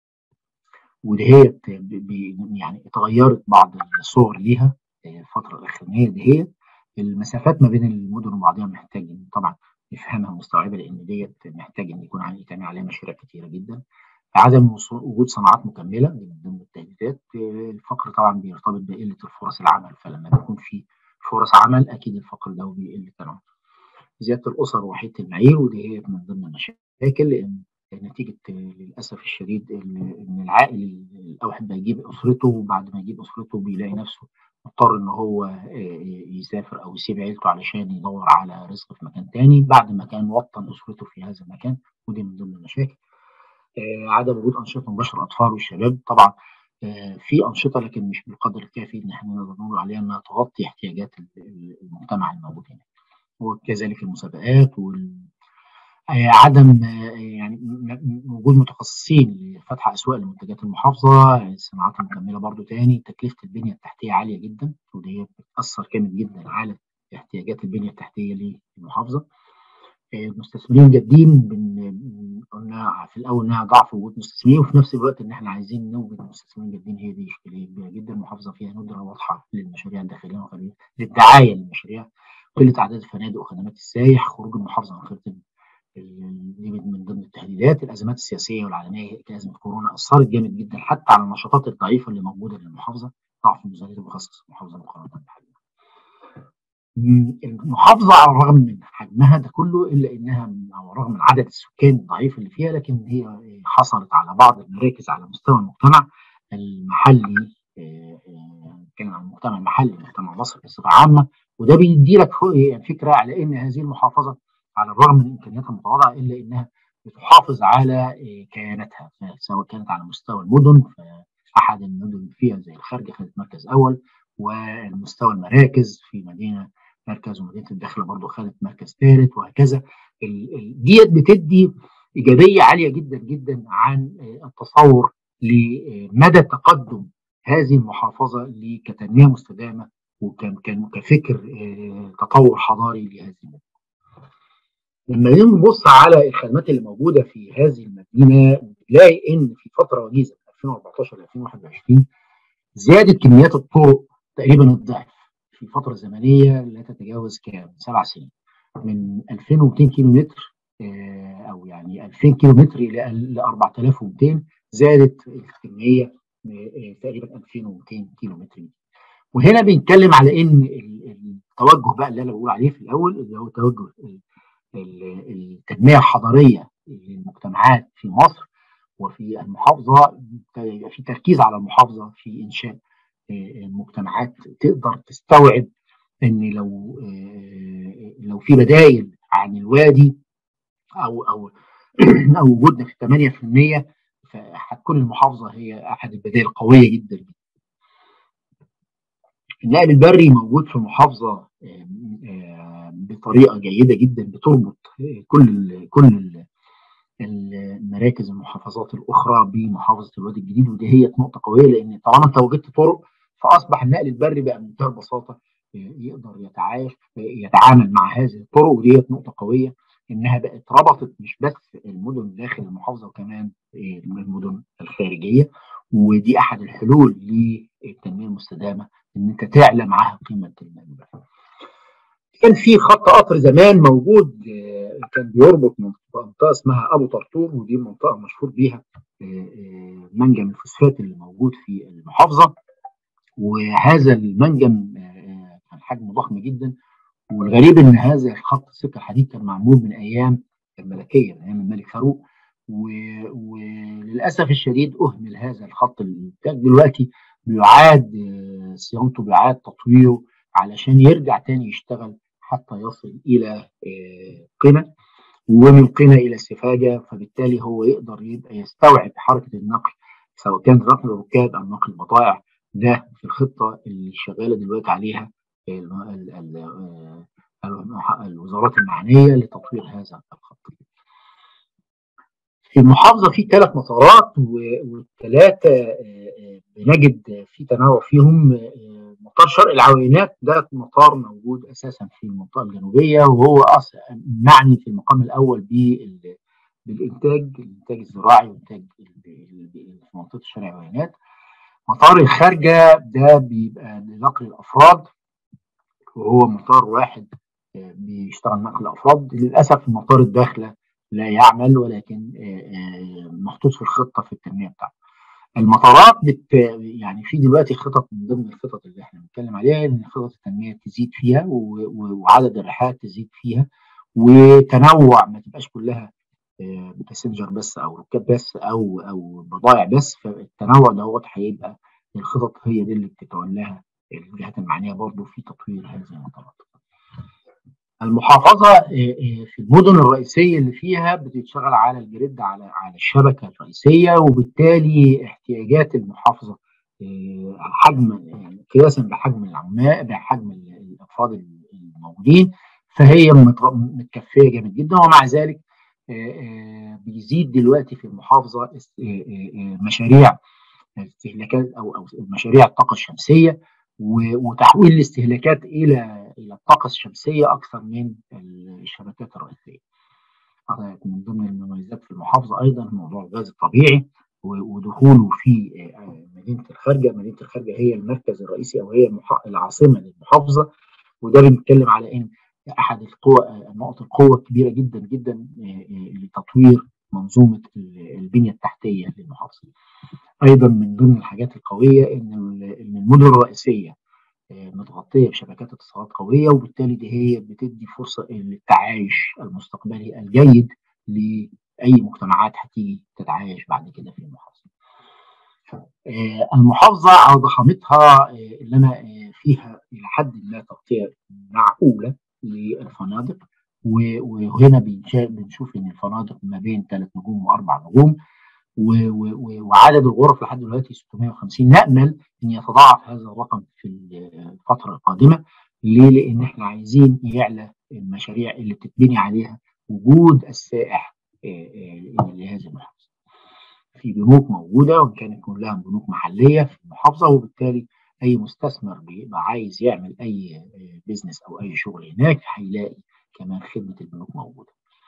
S1: ودي هي يعني اتغيرت بعض الصور ليها الفتره الاخرانيه دي هي المسافات ما بين المدن وبعضها محتاج طبعا نفهمها مستوعبه لان ديت محتاج ان يكون عليه عليها مشاريع كتيره جدا عدم وجود صناعات مكمله دي من ضمن التهديدات الفقر طبعا بيرتبط بقله الفرص العمل فلما بيكون في فرص عمل اكيد الفقر ده بيقل تماما زياده الاسر وحيده المعايير ودي هي من ضمن المشاكل لان نتيجه للاسف الشديد ان العائل الواحد بيجيب اسرته وبعد ما يجيب اسرته بيلاقي نفسه مضطر ان هو يسافر او يسيب عيلته علشان يدور على رزق في مكان تاني بعد ما كان وطن اسرته في هذا المكان ودي من ضمن المشاكل. عدم وجود انشطه مباشره الاطفال والشباب طبعا في انشطه لكن مش بالقدر الكافي ان احنا نقدر نقول عليها انها تغطي احتياجات المجتمع الموجود هنا. وكذلك المسابقات وال عدم يعني وجود متخصصين لفتح اسواق لمنتجات المحافظه الصناعات المكمله برضو تاني تكلفه البنيه التحتيه عاليه جدا ودي بتاثر جامد جدا على احتياجات البنيه التحتيه للمحافظه المستثمرين جادين قلنا في الاول انها ضعف وجود مستثمرين وفي نفس الوقت ان احنا عايزين نوجد مستثمرين جادين هي دي اشكاليه كبيره جدا المحافظه فيها ندره واضحه للمشاريع الداخليه والخارجيه للدعايه للمشاريع قله اعداد الفنادق وخدمات السايح خروج المحافظه عن خريطه دي من ضمن التهديدات الازمات السياسيه والعالميه كازمه كورونا اثرت جامد جدا حتى على النشاطات الضعيفه اللي موجوده للمحافظه ضعف الميزانيه المخصصه للمحافظه مقارنه بحجمها. المحافظه على الرغم من حجمها ده كله الا انها على الرغم من عدد السكان الضعيف اللي فيها لكن هي حصلت على بعض المراكز على مستوى المجتمع المحلي كان عن المجتمع المحلي مجتمع مصر بصفه عامه وده بيدي لك فكره على ان هذه المحافظه على الرغم من امكانياتها المتواضعه الا انها بتحافظ على كياناتها سواء كانت على مستوى المدن فاحد المدن فيها زي الخارجه خدت مركز اول والمستوى المراكز في مدينه مركز ومدينه الداخله برضه خدت مركز ثالث وهكذا ديت بتدي ايجابيه عاليه جدا جدا عن التصور لمدى تقدم هذه المحافظه كتنميه مستدامه وكان كفكر تطور حضاري لهذه المدن. لما نبص على الخدمات اللي موجوده في هذه المدينه نلاقي ان في فتره وجيزه 2014 ل 2021 زادت كميات الطرق تقريبا الضعف في فتره زمنيه لا تتجاوز كام؟ سبع سنين من 2200 كيلو متر او يعني 2000 كيلو متر الى 4200 زادت الكميه تقريبا 2200 كيلو متر وهنا بنتكلم على ان التوجه بقى اللي انا بقول عليه في الاول اللي هو توجه التنميه الحضاريه للمجتمعات في مصر وفي المحافظه يبقى في تركيز على المحافظه في انشاء مجتمعات تقدر تستوعب ان لو لو في بدائل عن الوادي او او او وجودنا في 8% فهتكون المحافظه هي احد البدائل القويه جدا جدا. النقل البري موجود في المحافظه بطريقه جيده جدا بتربط كل كل المراكز المحافظات الاخرى بمحافظه الوادي الجديد ودي هي نقطه قويه لان طالما انت وجدت طرق فاصبح النقل البري بقى بمنتهى البساطه يقدر يتعايش يتعامل مع هذه الطرق ودي نقطه قويه انها بقت ربطت مش بس المدن داخل المحافظه وكمان المدن الخارجيه ودي احد الحلول للتنميه المستدامه ان انت تعلى معاها قيمه النقل كان في خط قطر زمان موجود كان بيربط منطقه اسمها ابو طرطور ودي منطقه مشهور بيها منجم الفوسفات اللي موجود في المحافظه وهذا المنجم كان حجمه ضخم جدا والغريب ان هذا الخط السكه الحديد كان معمول من ايام الملكيه من ايام الملك فاروق وللاسف الشديد اهمل هذا الخط دلوقتي بيعاد صيانته بيعاد تطويره علشان يرجع تاني يشتغل حتى يصل الى قنا ومن قنا الى سفاجه فبالتالي هو يقدر يبقى يستوعب حركه النقل سواء كان نقل الركاب او نقل البضائع ده في الخطه اللي شغاله دلوقتي عليها الوزارات المعنيه لتطوير هذا الخط. في المحافظه في ثلاث مطارات والثلاثه بنجد في تنوع فيهم مطار شرق العوينات ده مطار موجود اساسا في المنطقه الجنوبيه وهو معني في المقام الاول بالانتاج الانتاج الزراعي والانتاج في منطقه شرق العوينات مطار الخارجه ده بيبقى لنقل الافراد وهو مطار واحد بيشتغل نقل افراد للاسف مطار الداخله لا يعمل ولكن محطوط في الخطه في التنميه بتاعته. المطارات بت يعني في دلوقتي خطط من ضمن الخطط اللي احنا بنتكلم عليها ان خطط التنميه تزيد فيها وعدد الرحلات تزيد فيها وتنوع ما تبقاش كلها باسنجر بس او ركاب بس او او بضائع بس فالتنوع دوت هيبقى الخطط هي دي اللي بتتولاها الجهات المعنيه برضه في تطوير هذه المطارات. المحافظه في المدن الرئيسيه اللي فيها بتشتغل على الجريد على على الشبكه الرئيسيه وبالتالي احتياجات المحافظه حجم يعني قياسا بحجم العمال بحجم الافراد الموجودين فهي متكفيه جامد جدا ومع ذلك بيزيد دلوقتي في المحافظه مشاريع استهلاكات او او مشاريع الطاقه الشمسيه وتحويل الاستهلاكات الى الى الطاقه الشمسيه اكثر من الشبكات الرئيسيه. من ضمن المميزات في المحافظه ايضا موضوع الغاز الطبيعي ودخوله في مدينه الخارجه، مدينه الخارجه هي المركز الرئيسي او هي العاصمه للمحافظه وده بنتكلم على ان احد القوى نقط القوه الكبيره جدا جدا لتطوير منظومه البنيه التحتيه للمحافظه. ايضا من ضمن الحاجات القويه ان المدن الرئيسيه متغطيه بشبكات اتصالات قويه وبالتالي دي هي بتدي فرصه للتعايش المستقبلي الجيد لاي مجتمعات هتيجي تتعايش بعد كده في المحافظه. المحافظه على ضخامتها اللي انا فيها الى حد ما تغطيه معقوله للفنادق وهنا بنشوف ان الفنادق ما بين ثلاث نجوم واربع نجوم وعدد الغرف لحد دلوقتي 650 نامل ان يتضاعف هذا الرقم في الفتره القادمه ليه؟ لان احنا عايزين يعلى المشاريع اللي بتتبني عليها وجود السائح لهذه المحافظه. في بنوك موجوده وان كانت كلها بنوك محليه في المحافظه وبالتالي اي مستثمر بيبقى عايز يعمل اي بيزنس او اي شغل هناك هيلاقي كمان خدمه البنوك موجوده.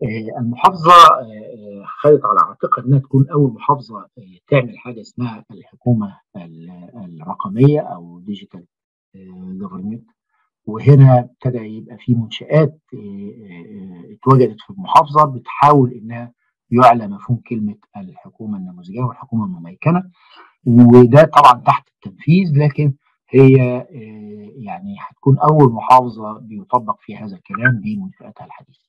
S1: المحافظه خدت على عاتقها انها تكون اول محافظه تعمل حاجه اسمها الحكومه الرقميه او ديجيتال جفرمنت وهنا ابتدى يبقى في منشآت اتوجدت في المحافظة بتحاول إنها يعلى مفهوم كلمة الحكومة النموذجية والحكومة المميكنة وده طبعا تحت التنفيذ لكن هي يعني هتكون أول محافظة بيطبق فيها هذا الكلام بمنشآتها الحديثة.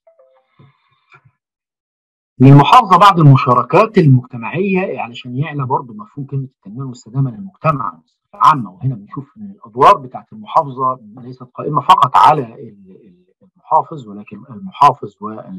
S1: للمحافظة بعض المشاركات المجتمعية علشان يعلى برضه مفهوم كلمة التنمية المستدامة للمجتمع عامة وهنا بنشوف ان الادوار بتاعت المحافظه ليست قائمه فقط على المحافظ ولكن المحافظ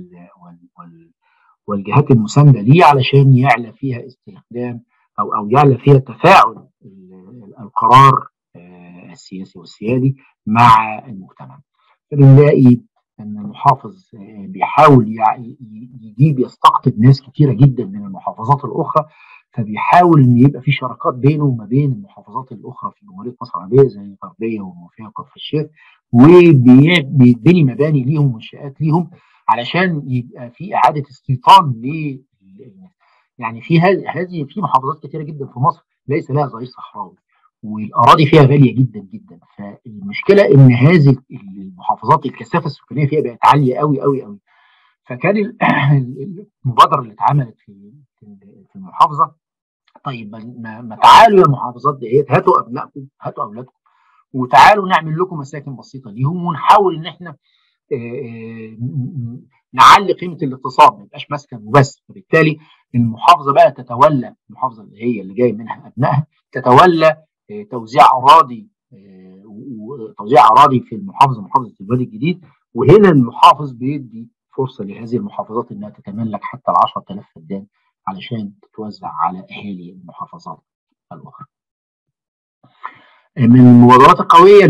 S1: والجهات المسانده ليه علشان يعلى فيها استخدام او او يعلى فيها تفاعل القرار السياسي والسيادي مع المجتمع. فبنلاقي ان المحافظ بيحاول يجيب يستقطب ناس كتيره جدا من المحافظات الاخرى فبيحاول ان يبقى في شراكات بينه وما بين المحافظات الاخرى في جمهوريه مصر العربيه زي الغربيه والمنوفيه وكفر الشيخ وبيبني مباني ليهم منشات ليهم علشان يبقى في اعاده استيطان ل يعني في هذه في محافظات كثيره جدا في مصر ليس لها ظهير صحراوي والاراضي فيها غاليه جدا جدا فالمشكله ان هذه المحافظات الكثافه السكانيه فيها بقت عاليه قوي قوي قوي فكان المبادره اللي اتعملت في في المحافظه طيب ما, ما تعالوا يا المحافظات ديت هاتوا ابنائكم هاتوا اولادكم وتعالوا نعمل لكم مساكن بسيطه ليهم ونحاول ان احنا نعلي قيمه الاقتصاد ما يبقاش مسكن وبس فبالتالي المحافظه بقى تتولى المحافظه اللي هي اللي جاي منها ابنائها تتولى توزيع اراضي وتوزيع اراضي في المحافظه محافظه الوادي الجديد وهنا المحافظ بيدي فرصه لهذه المحافظات انها تتملك حتى ال 10000 فدان علشان تتوزع على اهالي المحافظات الاخرى. من المبادرات القويه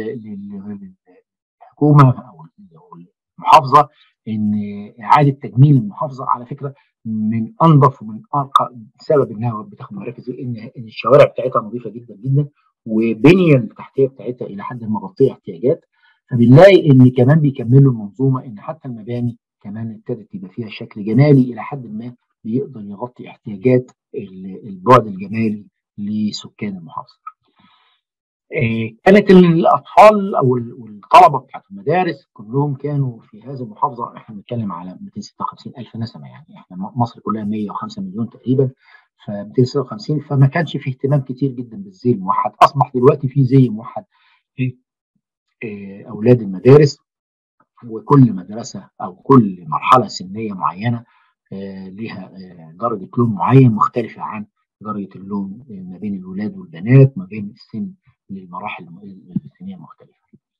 S1: للحكومه او المحافظه ان اعاده تجميل المحافظه على فكره من انظف ومن ارقى بسبب انها بتاخد مراكز ان ان الشوارع بتاعتها نظيفه جدا جدا وبنيه التحتيه بتاعتها الى حد ما مغطيه احتياجات فبنلاقي ان كمان بيكملوا المنظومه ان حتى المباني كمان ابتدت يبقى فيها شكل جمالي الى حد ما بيقدر يغطي احتياجات البعد الجمالي لسكان المحافظه. كانت الاطفال او الطلبه بتاعت المدارس كلهم كانوا في هذه المحافظه احنا بنتكلم على 256 الف نسمه يعني احنا مصر كلها 105 مليون تقريبا ف 256 فما كانش في اهتمام كتير جدا بالزي الموحد اصبح دلوقتي في زي موحد في اولاد المدارس وكل مدرسه او كل مرحله سنيه معينه لها درجه لون معين مختلفه عن درجه اللون ما بين الولاد والبنات ما بين السن للمراحل السنيه المختلفه.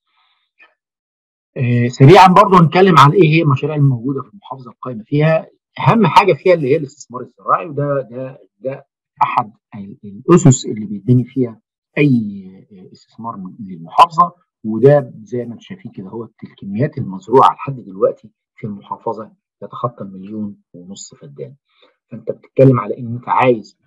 S1: سريعا برضو نتكلم عن ايه هي المشاريع الموجوده في المحافظه القائمه فيها اهم حاجه فيها اللي هي الاستثمار الزراعي وده ده ده احد الاسس اللي بيتبني فيها اي استثمار للمحافظه وده زي ما انتم شايفين كده هو الكميات المزروعه لحد دلوقتي في المحافظه تتخطى المليون ونص فدان فانت بتتكلم على ان انت عايز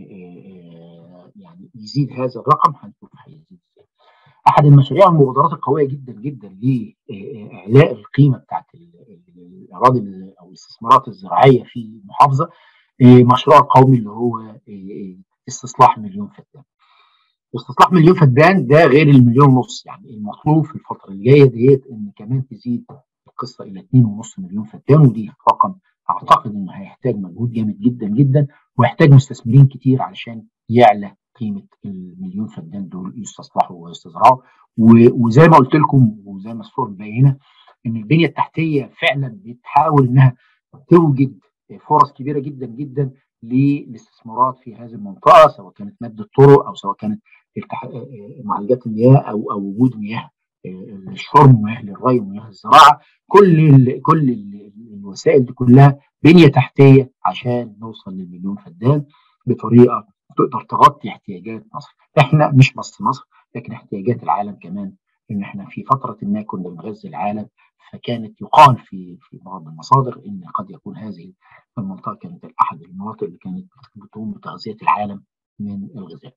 S1: يعني يزيد هذا الرقم هنشوف هيزيد ازاي احد المشاريع المبادرات القويه جدا جدا لاعلاء القيمه بتاعت الاراضي او الاستثمارات الزراعيه في المحافظه مشروع قومي اللي هو استصلاح مليون فدان استصلاح مليون فدان ده غير المليون ونص يعني المطلوب في الفتره اللي جايه ديت ان كمان تزيد القصه الى 2.5 مليون فدان ودي رقم اعتقد انه هيحتاج مجهود جامد جدا جدا ويحتاج مستثمرين كتير علشان يعلى قيمه المليون فدان دول يستصلحوا ويستزرعوا وزي ما قلت لكم وزي ما الصور مبينه ان البنيه التحتيه فعلا بتحاول انها توجد فرص كبيره جدا جدا للاستثمارات في هذه المنطقه سواء كانت ماده طرق او سواء كانت معالجات المياه او او وجود مياه الشرب ومياه للري ومياه الزراعه كل ال كل ال الوسائل دي كلها بنيه تحتيه عشان نوصل للمليون فدان بطريقه تقدر تغطي احتياجات مصر احنا مش بس مصر لكن احتياجات العالم كمان ان احنا في فتره ما كنا بنغذي العالم فكانت يقال في في بعض المصادر ان قد يكون هذه المنطقه كانت احد المناطق اللي كانت بتقوم بتغذيه العالم من الغذاء.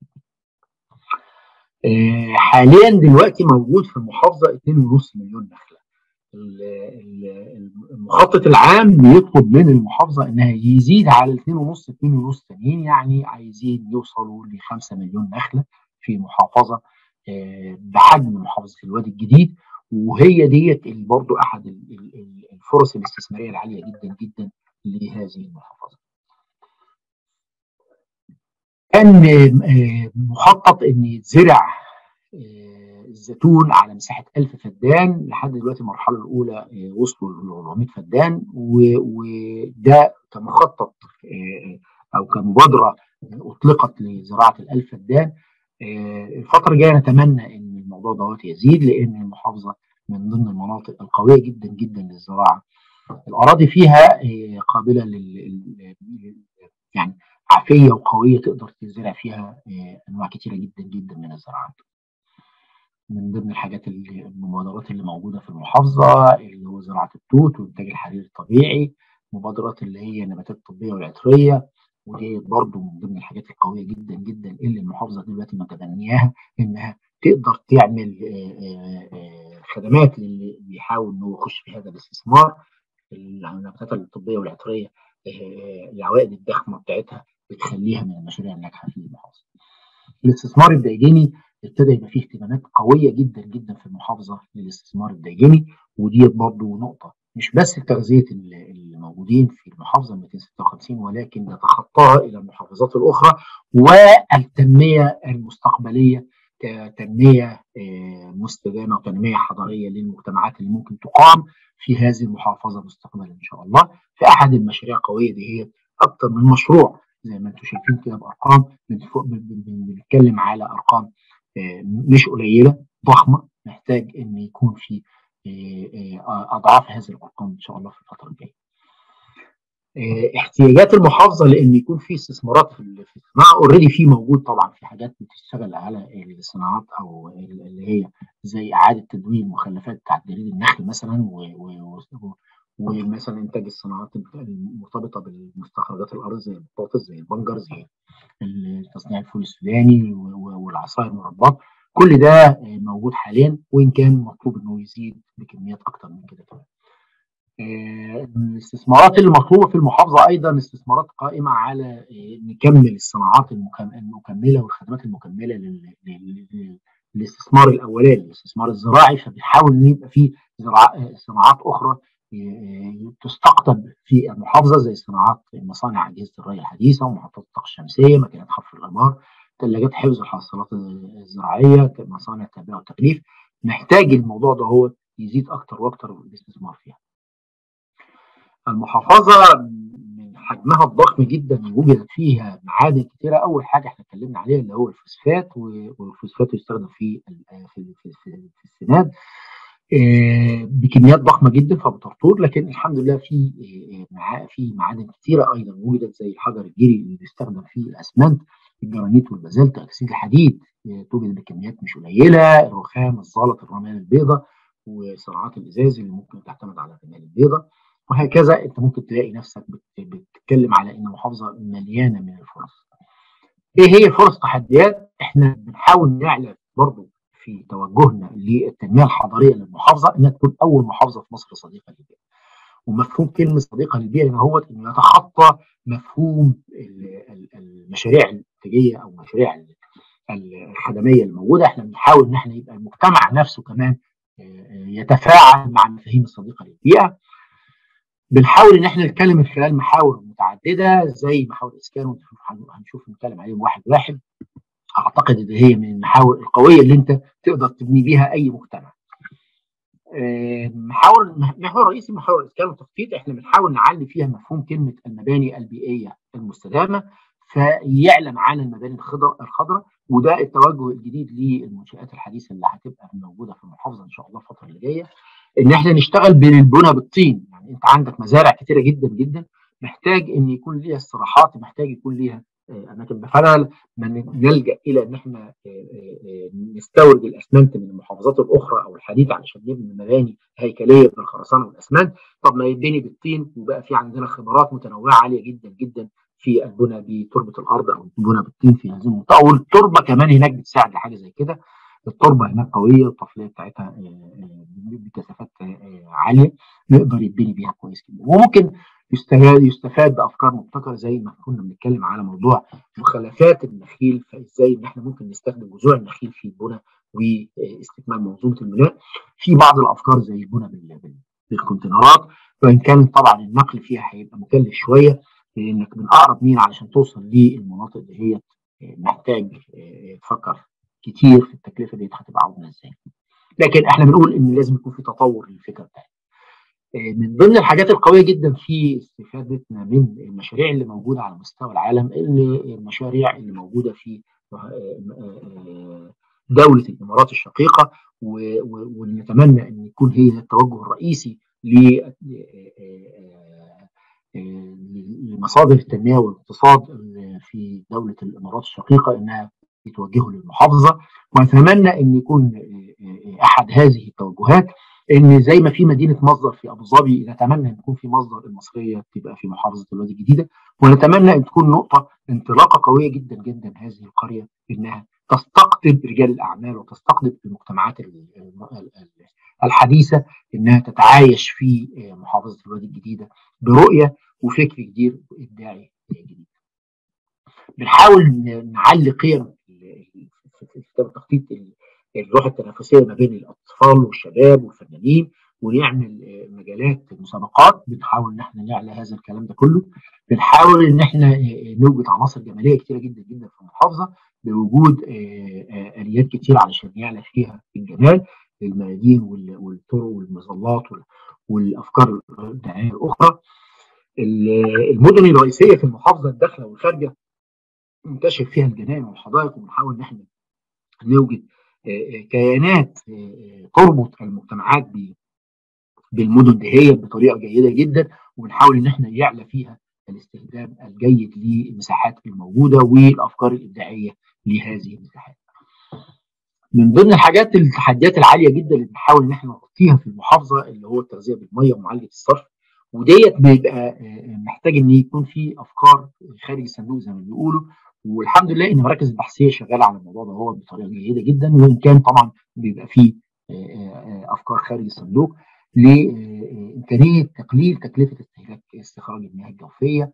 S1: حاليا دلوقتي موجود في المحافظه 2.5 مليون نخله. المخطط العام بيطلب من المحافظه انها يزيد على 2.5 2.5 تانيين يعني عايزين يوصلوا ل 5 مليون نخله في محافظه بحجم محافظه الوادي الجديد وهي ديت برضو احد الفرص الاستثماريه العاليه جدا جدا لهذه المحافظه. كان مخطط ان يتزرع الزيتون على مساحه 1000 فدان لحد دلوقتي المرحله الاولى وصلوا ل 400 فدان وده كمخطط او كمبادره اطلقت لزراعه ال 1000 فدان الفتره الجايه نتمنى ان الموضوع دوت يزيد لان المحافظه من ضمن المناطق القويه جدا جدا للزراعه الاراضي فيها قابله لل يعني عافيه وقويه تقدر تزرع فيها انواع كثيره جدا جدا من الزراعات من ضمن الحاجات اللي المبادرات اللي موجوده في المحافظه اللي هو زراعه التوت وانتاج الحرير الطبيعي مبادرات اللي هي النباتات الطبيه والعطريه ودي برضه من ضمن الحاجات القويه جدا جدا اللي المحافظه دلوقتي متبنياها انها تقدر تعمل خدمات للي بيحاول انه يخش في هذا الاستثمار النباتات الطبيه والعطريه العوائد الضخمه بتاعتها بتخليها من المشاريع الناجحه في المحافظه. الاستثمار الدايجيني ابتدى يبقى فيه اهتمامات قويه جدا جدا في المحافظه للاستثمار الدايجيني ودي برضه نقطه مش بس تغذيه اللي موجودين في المحافظه 256 ولكن نتخطاها الى المحافظات الاخرى والتنميه المستقبليه كتنميه مستدامه وتنميه حضاريه للمجتمعات اللي ممكن تقام في هذه المحافظه مستقبلا ان شاء الله في احد المشاريع القويه دي هي اكثر من مشروع زي ما انتم شايفين كده بارقام بنتكلم على ارقام مش قليله ضخمه محتاج ان يكون في اضعاف هذه الارقام ان شاء الله في الفتره الجايه. احتياجات المحافظه لان يكون في استثمارات في الصناعه اوريدي في موجود طبعا في حاجات بتشتغل على الصناعات او اللي هي زي اعاده تدوير مخلفات بتاعت جريد النخل مثلا ومثلا انتاج الصناعات المرتبطه بالمستخرجات الارض زي البطاطس زي البنجر زي تصنيع الفول السوداني والعصائر المربات كل ده موجود حاليا وان كان مطلوب انه يزيد بكميات اكتر من كده كمان. الاستثمارات اللي مطلوبه في المحافظه ايضا استثمارات قائمه على نكمل الصناعات المكمله والخدمات المكمله للاستثمار الاولاني الاستثمار الزراعي فبنحاول ان يبقى في صناعات اخرى تستقطب في المحافظه زي صناعات مصانع اجهزه الري الحديثه ومحطات الطاقه الشمسيه ماكينات حفر الانهار ثلاجات حفظ الحاصلات الزراعيه مصانع التربيه والتغليف محتاج الموضوع ده هو يزيد اكتر واكتر الاستثمار فيها. المحافظه من حجمها الضخم جدا وجدت فيها معادن كثيره اول حاجه احنا اتكلمنا عليها اللي هو الفوسفات والفوسفات يستخدم في في في, في, في السماد بكميات ضخمه جدا فبترطور لكن الحمد لله في في معادن كثيره ايضا وجدت زي الحجر الجيري اللي بيستخدم في الاسمنت الجرانيت والبازلت اكسيد الحديد توجد بكميات مش قليله الرخام الزلط الرمال البيضاء وصناعات الازاز اللي ممكن تعتمد على الرمال البيضاء وهكذا انت ممكن تلاقي نفسك بتتكلم على ان محافظه مليانه من الفرص. ايه هي فرص تحديات؟ احنا بنحاول نعلن برضو في توجهنا للتنميه الحضاريه للمحافظه انها تكون اول محافظه في مصر صديقه للبيئه. ومفهوم كلمه صديقه للبيئه هنا هو انه يتخطى مفهوم المشاريع الانتاجيه او المشاريع الخدميه الموجوده، احنا بنحاول ان احنا يبقى المجتمع نفسه كمان يتفاعل مع المفاهيم الصديقه للبيئه. بنحاول ان احنا نتكلم من خلال محاور متعدده زي محاور الاسكان وهنشوف نتكلم عليهم واحد واحد اعتقد ان هي من المحاور القويه اللي انت تقدر تبني بيها اي مجتمع. محاور محور رئيسي محور الاسكان والتخطيط احنا بنحاول نعلي فيها مفهوم كلمه المباني البيئيه المستدامه فيعلم عن المباني الخضراء وده التوجه الجديد للمنشات الحديثه اللي هتبقى موجوده في المحافظه ان شاء الله الفتره اللي جايه ان احنا نشتغل بالبنى بالطين يعني انت عندك مزارع كتيره جدا جدا محتاج ان يكون ليها استراحات محتاج يكون ليها اماكن فانا نلجا الى ان احنا نستورد الاسمنت من المحافظات الاخرى او الحديثه علشان نبني مباني هيكليه بالخرسانه والاسمنت طب ما يبني بالطين وبقى في عندنا خبرات متنوعه عاليه جدا جدا في البنى بتربه الارض او البنى بالطين في هذه المنطقه والتربه كمان هناك بتساعد لحاجه زي كده التربه هناك قويه والطفليه بتاعتها بكثافات عاليه نقدر يتبني بيها كويس جدا وممكن يستفاد يستفاد بافكار مبتكره زي ما كنا بنتكلم على موضوع مخلفات النخيل فازاي ان احنا ممكن نستخدم جذوع النخيل في البنى واستكمال منظومه البناء في بعض الافكار زي البنى بالكونتينرات وان كان طبعا النقل فيها هيبقى مكلف شويه لانك من اقرب مين علشان توصل للمناطق اللي هي محتاج تفكر كتير في التكلفه دي هتبقى عامله ازاي. لكن احنا بنقول ان لازم يكون في تطور للفكره بتاعتنا. من ضمن الحاجات القويه جدا في استفادتنا من المشاريع اللي موجوده على مستوى العالم اللي المشاريع اللي موجوده في دوله الامارات الشقيقه ونتمنى ان يكون هي التوجه الرئيسي لمصادر التنميه والاقتصاد في دوله الامارات الشقيقه انها يتوجهوا للمحافظه ونتمنى ان يكون احد هذه التوجهات ان زي ما في مدينه مصدر في ابو ظبي نتمنى ان يكون في مصدر المصريه تبقى في محافظه الوادي الجديده ونتمنى ان تكون نقطه انطلاقه قويه جدا جدا هذه القريه انها تستقطب رجال الاعمال وتستقطب المجتمعات الحديثه انها تتعايش في محافظه الوادي الجديده برؤيه وفكر جديد وابداعي جديد. بنحاول نعلي قيم في كتاب التخطيط الروح التنافسيه ما بين الاطفال والشباب والفنانين ونعمل مجالات مسابقات بنحاول ان احنا نعلى هذا الكلام ده كله بنحاول ان احنا نوجد عناصر جماليه كتيره جدا جدا في المحافظه بوجود اليات كتير علشان يعلى فيها الجمال الميادين والطرق والمظلات والافكار الدعائيه الاخرى المدن الرئيسيه في المحافظه الداخله والخارجه منتشر فيها الجنائن والحدائق وبنحاول ان احنا نوجد كيانات تربط المجتمعات بالمدن دهية بطريقه جيده جدا وبنحاول ان احنا يعلى فيها الاستخدام الجيد للمساحات الموجوده والافكار الابداعيه لهذه المساحات. من ضمن الحاجات التحديات العاليه جدا اللي بنحاول ان احنا نغطيها في المحافظه اللي هو التغذيه بالميه ومعالجه الصرف وديت بيبقى محتاج ان يكون في افكار خارج الصندوق زي ما بيقولوا والحمد لله ان المراكز البحثيه شغاله على الموضوع ده هو بطريقه جيده جدا وان كان طبعا بيبقى فيه افكار خارج الصندوق لامكانيه تقليل تكلفه استهلاك استخراج المياه الجوفيه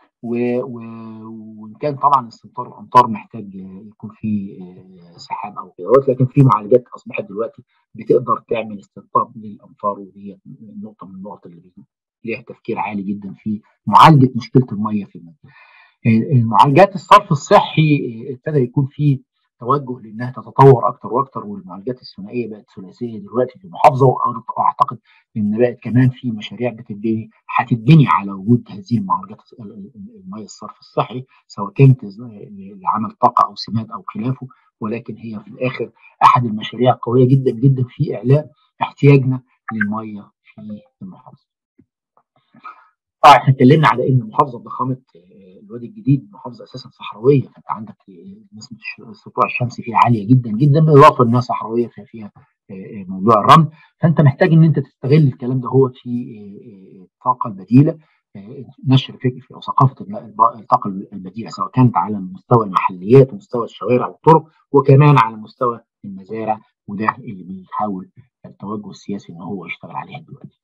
S1: وان كان طبعا استمطار الامطار محتاج يكون في سحاب او غيرات لكن في معالجات اصبحت دلوقتي بتقدر تعمل استقطاب للامطار ودي نقطه من النقط اللي ليها تفكير عالي جدا في معالجه مشكله الميه في المدينه. المعالجات الصرف الصحي ابتدى يكون في توجه لانها تتطور اكتر واكتر والمعالجات الثنائيه بقت ثلاثيه دلوقتي في المحافظه واعتقد ان بقت كمان في مشاريع بتبني هتتبني على وجود هذه المعالجات الميه الصرف الصحي سواء كانت لعمل طاقه او سماد او خلافه ولكن هي في الاخر احد المشاريع القويه جدا جدا في اعلاء احتياجنا للميه في المحافظه. طبعا احنا اتكلمنا على ان محافظه ضخامه الوادي الجديد محافظه اساسا صحراويه فانت عندك نسبه السطوع الشمسي فيها عاليه جدا جدا بالاضافه انها صحراويه فيها موضوع الرمل فانت محتاج ان انت تستغل الكلام ده هو في الطاقه البديله نشر فكر او ثقافه الطاقه البديله سواء كانت على مستوى المحليات ومستوى الشوارع والطرق وكمان على مستوى المزارع وده اللي بيحاول التوجه السياسي ان هو يشتغل عليها دلوقتي.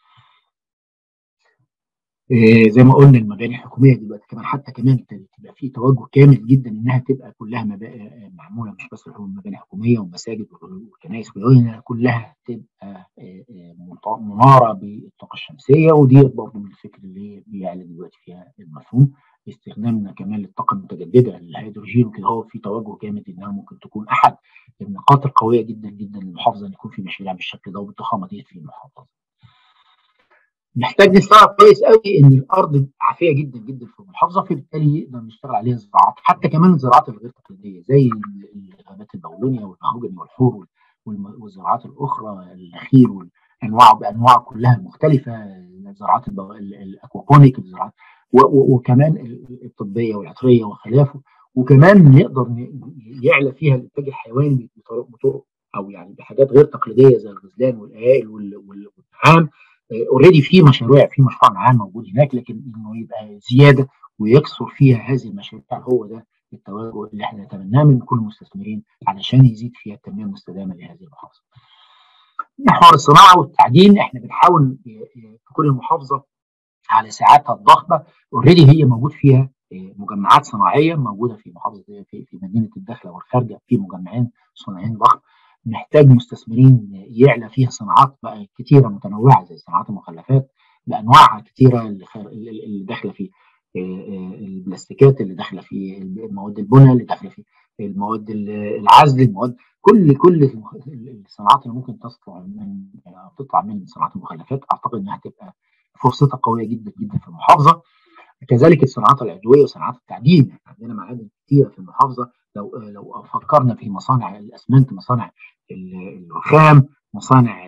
S1: زي ما قلنا المباني الحكوميه دلوقتي كمان حتى كمان تبقى في توجه كامل جدا انها تبقى كلها مباني معموله مش بس مباني حكوميه ومساجد وكنائس كلها تبقى مناره بالطاقه الشمسيه ودي برضه من الفكر اللي بيعلن دلوقتي فيها المفهوم استخدامنا كمان للطاقه المتجدده الهيدروجين وكده هو في توجه جامد انها ممكن تكون احد النقاط القويه جدا جدا للمحافظه ان يكون في مشاريع بالشكل ده وبالضخامه دي في المحافظه. محتاج نستوعب كويس قوي ان الارض عافيه جدا جدا في المحافظه فبالتالي نقدر نشتغل عليها زراعات حتى كمان الزراعات الغير تقليديه زي الغابات البولونيا والمهوجني والحور والزراعات الاخرى النخيل والانواع بانواع كلها المختلفه الزراعات الاكوابونيك الزراعات وكمان الطبيه والعطريه وخلافه وكمان نقدر يعلى فيها الانتاج الحيواني بطرق او يعني بحاجات غير تقليديه زي الغزلان والايائل والنعام اوريدي في مشاريع في مشروع نعام موجود هناك لكن انه يبقى زياده ويكثر فيها هذه المشاريع هو ده التوجه اللي احنا نتمناه من كل المستثمرين علشان يزيد فيها التنميه المستدامه لهذه المحافظه. محور الصناعه والتعدين احنا بنحاول في كل محافظه على ساعاتها الضخمه اوريدي هي موجود فيها مجمعات صناعيه موجوده في محافظه في, في مدينه الداخله والخارجه في مجمعين صناعيين ضخم محتاج مستثمرين يعلى فيها صناعات بقى كتيره متنوعه زي صناعات المخلفات بانواعها كتيره اللي, اللي داخله فيه البلاستيكات اللي داخله فيه المواد البناء اللي داخله فيه المواد العزل المواد كل كل الصناعات اللي ممكن تطلع من تطلع من صناعات المخلفات اعتقد انها هتبقى فرصتها قويه جدا جدا في المحافظه كذلك الصناعات العضويه وصناعات التعدين عندنا معادن كثيره في المحافظه لو لو فكرنا في مصانع الاسمنت مصانع الرخام مصانع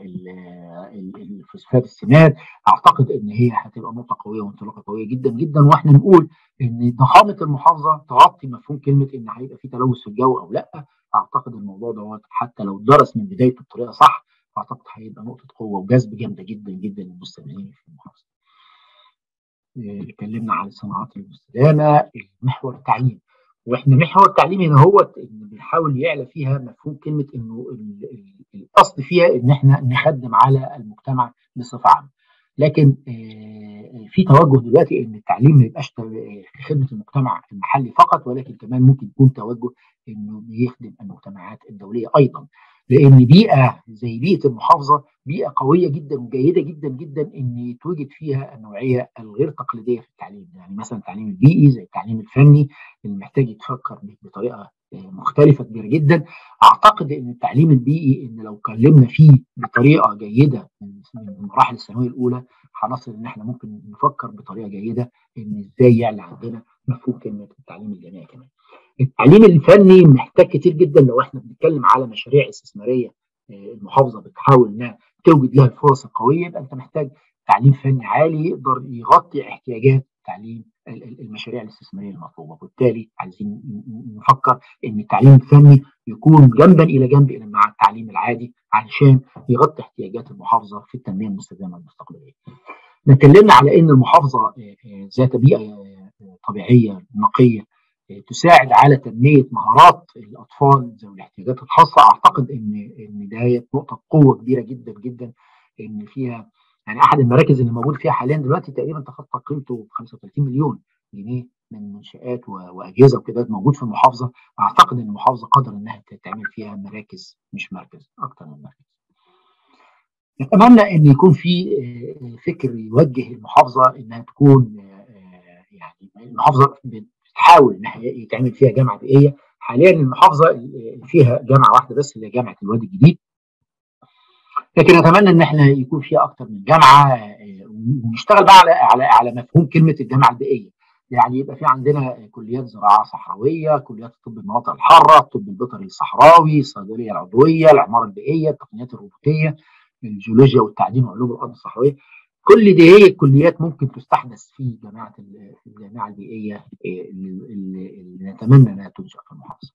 S1: الفوسفات السماد اعتقد ان هي هتبقى نقطه قويه وانطلاقه قويه جدا جدا واحنا نقول ان ضخامه المحافظه تغطي مفهوم كلمه ان هيبقى في تلوث في الجو او لا اعتقد الموضوع دوت حتى لو درس من بدايته بطريقه صح اعتقد هيبقى نقطه قوه وجذب جامده جدا جدا للمستثمرين في المحافظه. اتكلمنا عن الصناعات المستدامه المحور التعليم واحنا محور التعليم هنا هو ان بنحاول يعلى فيها مفهوم كلمه انه الاصل فيها ان احنا نخدم على المجتمع بصفه عامه لكن في توجه دلوقتي ان التعليم ما يبقاش في خدمه المجتمع المحلي فقط ولكن كمان ممكن يكون توجه انه بيخدم المجتمعات الدوليه ايضا لان بيئه زي بيئه المحافظه بيئه قويه جدا وجيده جدا جدا ان يتوجد فيها النوعيه الغير تقليديه في التعليم يعني مثلا التعليم البيئي زي التعليم الفني اللي محتاج يتفكر بطريقه مختلفه كبيره جدا اعتقد ان التعليم البيئي ان لو كلمنا فيه بطريقه جيده من مراحل الثانويه الاولى هنصل ان احنا ممكن نفكر بطريقه جيده ان ازاي يعلى عندنا مفهوم كلمه التعليم الجامعي كمان. التعليم الفني محتاج كتير جدا لو احنا بنتكلم على مشاريع استثماريه المحافظه بتحاول انها توجد لها الفرص القويه يبقى انت محتاج تعليم فني عالي يقدر يغطي احتياجات تعليم المشاريع الاستثماريه المطلوبه وبالتالي عايزين نفكر ان التعليم الفني يكون جنبا الى جنب مع التعليم العادي علشان يغطي احتياجات المحافظه في التنميه المستدامه المستقبليه. اتكلمنا على ان المحافظه ذات بيئه طبيعيه نقيه تساعد على تنميه مهارات الاطفال ذوي الاحتياجات الخاصه اعتقد ان ان ده نقطه قوه كبيره جدا جدا ان فيها يعني احد المراكز اللي موجود فيها حاليا دلوقتي تقريبا تخطى قيمته 35 مليون جنيه من منشات واجهزه وكده موجود في المحافظه اعتقد ان المحافظه قادره انها تعمل فيها مراكز مش مركز اكثر من مركز. نتمنى ان يكون في فكر يوجه المحافظه انها تكون يعني المحافظه بتحاول انها يتعمل فيها جامعه بيئيه حاليا المحافظه فيها جامعه واحده بس اللي هي جامعه الوادي الجديد لكن اتمنى ان احنا يكون فيها اكتر من جامعه ونشتغل بقى على على على مفهوم كلمه الجامعه البيئيه يعني يبقى في عندنا كليات زراعه صحراويه كليات طب المناطق الحاره الطب البيطري الصحراوي الصيدليه العضويه العماره البيئيه التقنيات الروبوتيه الجيولوجيا والتعدين وعلوم الارض الصحراويه كل دي هي الكليات ممكن تستحدث في جامعه الجامعه البيئيه اللي, اللي نتمنى انها تنشا في المحافظه.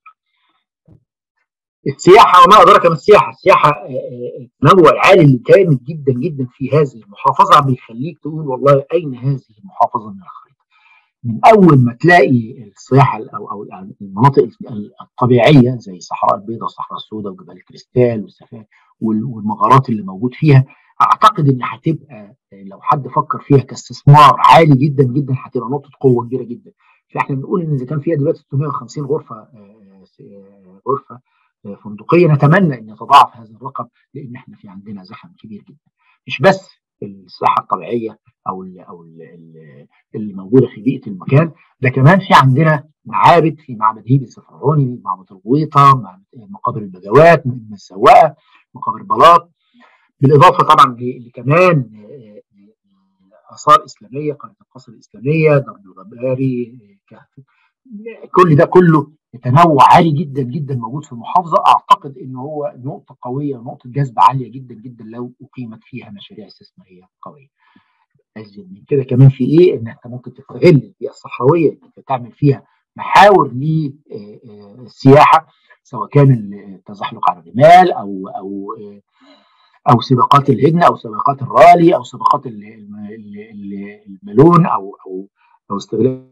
S1: السياحه وما ادراك ما السياحه، السياحه التنوع العالي اللي كامل جدا جدا في هذه المحافظه بيخليك تقول والله اين هذه المحافظه من الخريطه؟ من اول ما تلاقي السياحه او او المناطق الطبيعيه زي الصحراء البيضاء والصحراء السوداء وجبال الكريستال والسفاري والمغارات اللي موجود فيها اعتقد ان هتبقى لو حد فكر فيها كاستثمار عالي جدا جدا هتبقى نقطه قوه كبيره جدا فاحنا بنقول ان اذا كان فيها دلوقتي 650 غرفه غرفه فندقيه نتمنى ان يتضاعف هذا الرقم لان احنا في عندنا زخم كبير جدا مش بس الساحه الطبيعيه او ال او ال اللي موجوده في بيئه المكان ده كمان في عندنا معابد في معبد هيبي الزفرعوني معبد الغويطه مقابر البجوات السواقه مقابر بلاط بالاضافه طبعا لكمان اثار اسلاميه قريه القصر الاسلاميه درب الغباري كهف كل ده كله تنوع عالي جدا جدا موجود في المحافظه اعتقد ان هو نقطه قويه ونقطه جذب عاليه جدا جدا لو اقيمت فيها مشاريع استثماريه قويه. ازيد من كده كمان في ايه ان انت ممكن تستغل البيئه الصحراويه انك تعمل فيها محاور للسياحه سواء كان التزحلق على الرمال او او او سباقات الهجنه او سباقات الرالي او سباقات البالون او او او استغلال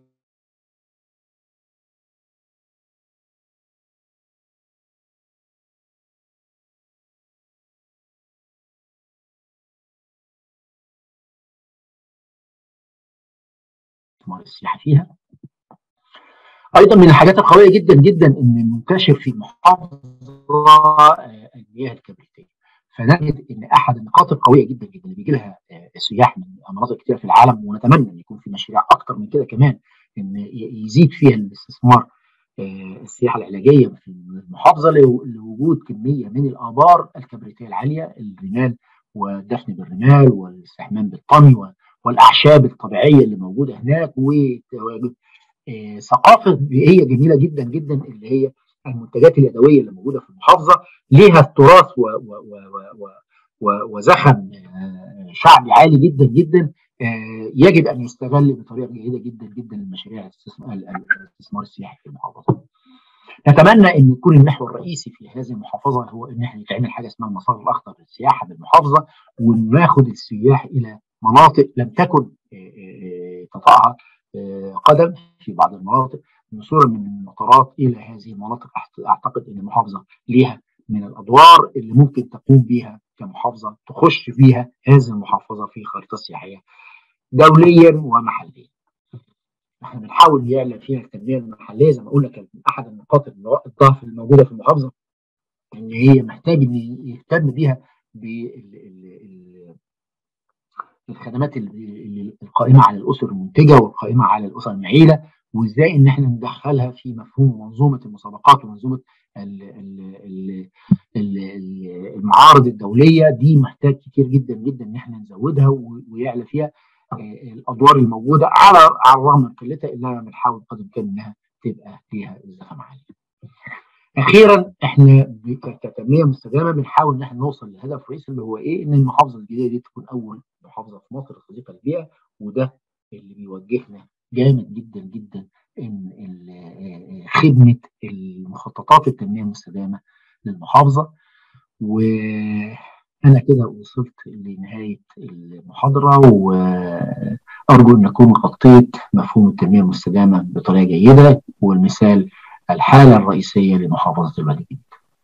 S1: استثمار السياحه فيها. ايضا من الحاجات القويه جدا جدا ان منتشر في المحافظه المياه الكبريتيه. فنجد ان احد النقاط القويه جدا جدا اللي بيجي لها السياح من مناطق كثيره في العالم ونتمنى ان يكون في مشاريع اكثر من كده كمان ان يزيد فيها الاستثمار السياحه العلاجيه في المحافظه لوجود كميه من الابار الكبريتيه العاليه الرمال والدفن بالرمال والاستحمام بالطمي والاعشاب الطبيعيه اللي موجوده هناك وتواجد ثقافه بيئيه جميله جدا جدا اللي هي المنتجات اليدويه اللي موجوده في المحافظه ليها تراث وزخم شعبي عالي جدا جدا يجب ان يستغل بطريقه جيده جدا جدا لمشاريع الاستثمار السياحي في المحافظه. نتمنى ان يكون المحور الرئيسي في هذه المحافظه هو ان احنا يتعمل حاجه اسمها المسار الاخضر للسياحه بالمحافظه وناخد السياح الى مناطق لم تكن تطأها قدم في بعض المناطق وصولا من المطارات الى هذه المناطق اعتقد ان المحافظه ليها من الادوار اللي ممكن تقوم بها كمحافظه تخش فيها هذه المحافظه في خريطه سياحيه دوليا ومحليا. احنا بنحاول يعلن فيها التنميه المحليه زي ما قلنا كانت من احد النقاط الضعف الموجوده في المحافظه ان هي محتاج ان يهتم بيها بالخدمات القائمه على الاسر المنتجه والقائمه على الاسر المعيله وازاي ان احنا ندخلها في مفهوم منظومه المسابقات ومنظومه المعارض الدوليه دي محتاج كتير جدا جدا ان احنا نزودها ويعلى فيها الادوار الموجوده على على الرغم من قلتها الا بنحاول قدر الامكان انها تبقى فيها زخم عالي. اخيرا احنا كتنميه مستدامه بنحاول ان احنا نوصل لهدف رئيسي اللي هو ايه؟ ان المحافظه الجديده دي تكون اول محافظه في مصر صديقه للبيئه وده اللي بيوجهنا جامد جدا جدا ان خدمه المخططات التنميه المستدامه للمحافظه وانا كده وصلت لنهايه المحاضره وارجو ان اكون غطيت مفهوم التنميه المستدامه بطريقه جيده والمثال الحاله الرئيسيه لمحافظه الوادي الجديد.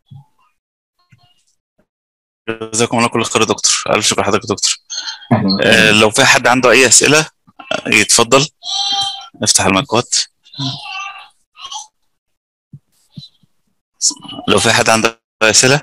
S2: جزاكم الله كل خير يا دكتور الف شكر لحضرتك يا دكتور آه لو في حد عنده اي اسئله يتفضل نفتح المايكات لو في حد عنده اسئله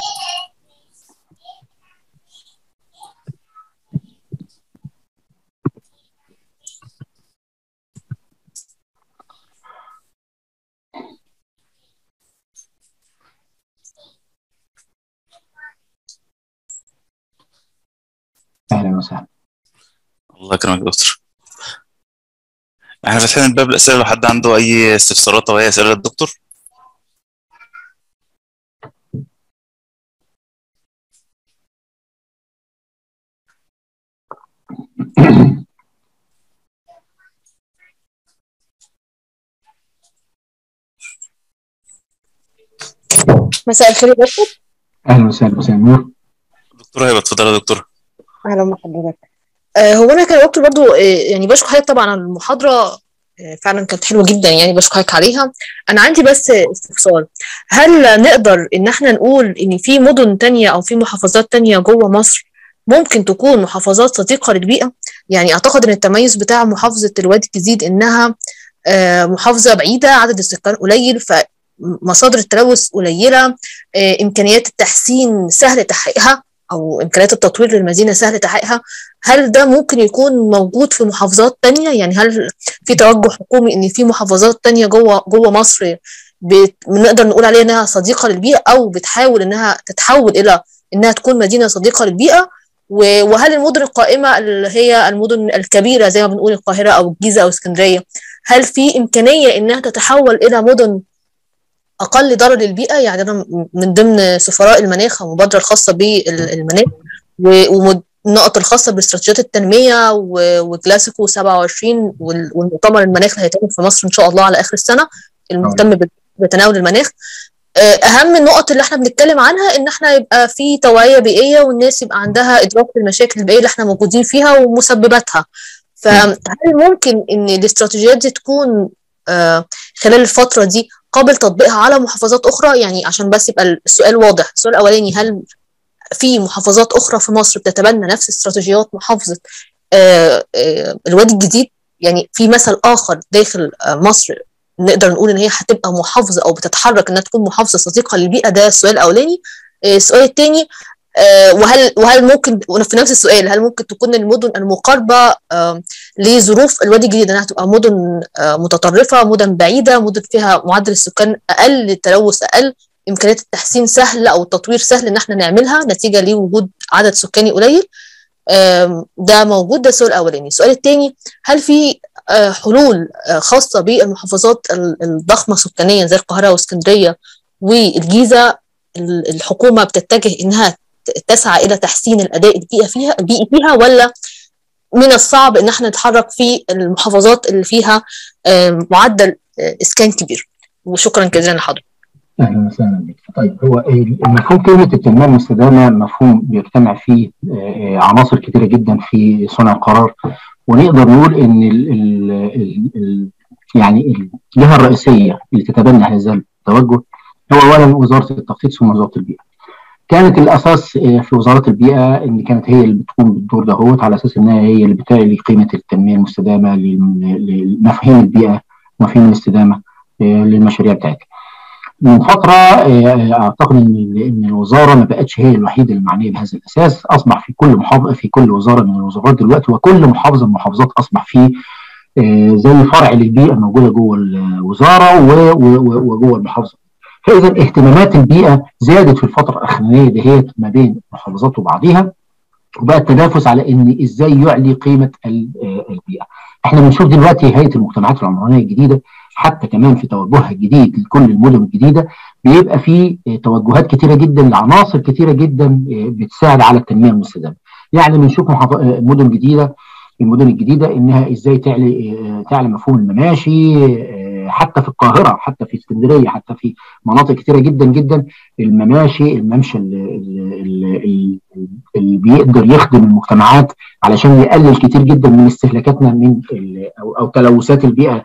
S1: اهلا وسهلا
S2: الله يكرمك يا دكتور احنا فاتحين الباب الاسئله لو حد عنده اي استفسارات او اي اسئله للدكتور
S3: مساء الخير يا دكتور
S1: اهلا وسهلا مساء النور
S2: دكتور هبه اتفضل يا دكتور
S3: اهلا بحضرتك آه هو انا كان دكتور برضو آه يعني بشكر حضرتك طبعا على المحاضره آه فعلا كانت حلوه جدا يعني بشكر حضرتك عليها انا عندي بس استفسار هل نقدر ان احنا نقول ان في مدن تانية او في محافظات تانية جوه مصر ممكن تكون محافظات صديقه للبيئه يعني اعتقد ان التميز بتاع محافظه الوادي الجديد انها آه محافظه بعيده عدد السكان قليل ف مصادر التلوث قليله امكانيات التحسين سهل تحقيقها او امكانيات التطوير للمدينه سهل تحقيقها هل ده ممكن يكون موجود في محافظات تانية يعني هل في توجه حكومي ان في محافظات تانية جوه جوه مصر بنقدر نقول عليها انها صديقه للبيئه او بتحاول انها تتحول الى انها تكون مدينه صديقه للبيئه وهل المدن القائمه اللي هي المدن الكبيره زي ما بنقول القاهره او الجيزه او اسكندريه هل في امكانيه انها تتحول الى مدن اقل ضرر للبيئه يعني انا من ضمن سفراء المناخ المبادره الخاصه بالمناخ والنقط الخاصه باستراتيجيات التنميه وكلاسيكو 27 والمؤتمر المناخ اللي هيتم في مصر ان شاء الله على اخر السنه المهتم بتناول المناخ اهم النقط اللي احنا بنتكلم عنها ان احنا يبقى في توعيه بيئيه والناس يبقى عندها ادراك للمشاكل البيئيه اللي احنا موجودين فيها ومسبباتها فهل ممكن ان الاستراتيجيات دي تكون خلال الفتره دي قابل تطبيقها على محافظات اخرى يعني عشان بس يبقى السؤال واضح السؤال الاولاني هل في محافظات اخرى في مصر بتتبنى نفس استراتيجيات محافظه آآ آآ الوادي الجديد يعني في مثل اخر داخل مصر نقدر نقول ان هي هتبقى محافظه او بتتحرك انها تكون محافظه صديقه للبيئه ده السؤال الاولاني السؤال الثاني وهل وهل ممكن في نفس السؤال هل ممكن تكون المدن المقاربه لظروف الوادي الجديد انها تبقى مدن متطرفه مدن بعيده مدن فيها معدل السكان اقل التلوث اقل امكانيات التحسين سهل او التطوير سهل ان احنا نعملها نتيجه لوجود عدد سكاني قليل ده موجود ده السؤال الاولاني السؤال الثاني هل في حلول خاصه بالمحافظات الضخمه سكانيا زي القاهره واسكندريه والجيزه الحكومه بتتجه انها تسعى الى تحسين الاداء البيئي فيها البيئي فيها ولا من الصعب ان احنا نتحرك في المحافظات اللي فيها معدل اسكان كبير وشكرا جزيلا لحضرتك
S1: اهلا وسهلا بك طيب هو المفهوم كلمه التنميه المستدامه مفهوم بيجتمع فيه عناصر كثيره جدا في صنع القرار ونقدر نقول ان ال ال ال يعني الجهه الرئيسيه اللي تتبنى هذا التوجه هو اولا وزاره التخطيط ثم وزاره البيئه. كانت الاساس في وزاره البيئه ان كانت هي اللي بتقوم بالدور دهوت على اساس انها هي اللي بتعلي قيمه التنميه المستدامه لمفاهيم البيئه ومفاهيم الاستدامه للمشاريع بتاعتها. من فتره اعتقد ان ان الوزاره ما بقتش هي الوحيده المعنيه بهذا الاساس اصبح في كل محافظه في كل وزاره من الوزارات دلوقتي وكل محافظه من المحافظات اصبح في زي فرع للبيئه موجوده جوه الوزاره وجوه المحافظه فاذا اهتمامات البيئه زادت في الفتره الاخرانيه دهيت ما بين المحافظات وبعضها وبقى التنافس على ان ازاي يعلي قيمه البيئه. احنا بنشوف دلوقتي هيئه المجتمعات العمرانيه الجديده حتى كمان في توجهها الجديد لكل المدن الجديده بيبقى في توجهات كتيره جدا لعناصر كتيره جدا بتساعد على التنميه المستدامه. يعني بنشوف مدن جديده المدن الجديده انها ازاي تعلي تعلي مفهوم المماشي حتى في القاهره حتى في اسكندريه حتى في مناطق كتيره جدا جدا المماشي الممشى اللي, اللي بيقدر يخدم المجتمعات علشان يقلل كتير جدا من استهلاكاتنا من او او تلوثات البيئه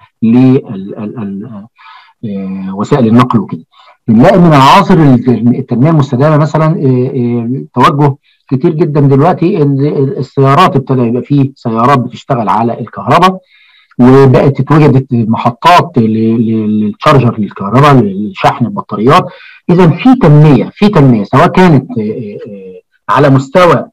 S1: لوسائل النقل وكده. بنلاقي من عناصر التنميه المستدامه مثلا توجه كتير جدا دلوقتي ان السيارات ابتدى يبقى فيه سيارات بتشتغل على الكهرباء وبقت اتوجدت محطات للتشارجر للكهرباء لشحن البطاريات اذا في تنميه في تنميه سواء كانت على مستوى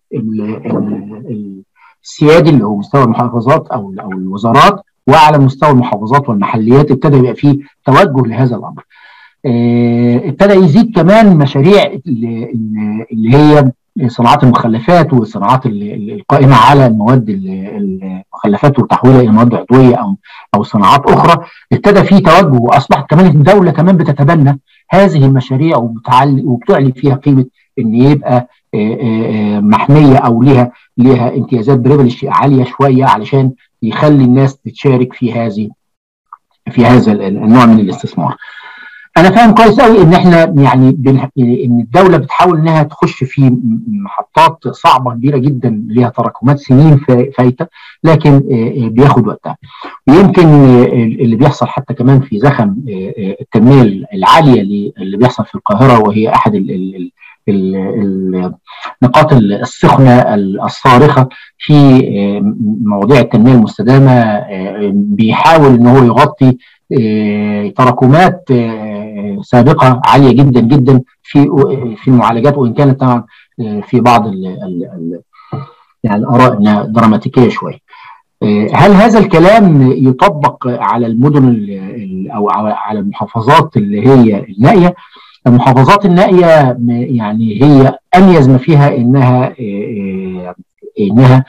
S1: السيادي اللي هو مستوى المحافظات او او الوزارات وعلى مستوى المحافظات والمحليات ابتدى يبقى فيه توجه لهذا الامر. ابتدى يزيد كمان مشاريع اللي هي صناعات المخلفات والصناعات القائمه على المواد المخلفات وتحويلها الى مواد عضويه او او صناعات اخرى ابتدى في توجه واصبحت كمان الدوله كمان بتتبنى هذه المشاريع وبتعلي وبتعلي فيها قيمه ان يبقى محميه او ليها ليها امتيازات بريفليج عاليه شويه علشان يخلي الناس تشارك في هذه في هذا النوع من الاستثمار. انا فاهم كويس قوي ان احنا يعني بن... ان الدوله بتحاول انها تخش في محطات صعبه كبيره جدا ليها تراكمات سنين فايته لكن بياخد وقتها ويمكن اللي بيحصل حتى كمان في زخم التنميه العاليه اللي بيحصل في القاهره وهي احد ال... النقاط السخنه الصارخه في مواضيع التنميه المستدامه بيحاول ان هو يغطي تراكمات سابقه عاليه جدا جدا في في المعالجات وان كانت طبعا في بعض ال ال يعني الاراء انها دراماتيكيه شويه. هل هذا الكلام يطبق على المدن او على المحافظات اللي هي النائيه؟ المحافظات النائيه يعني هي اميز ما فيها انها انها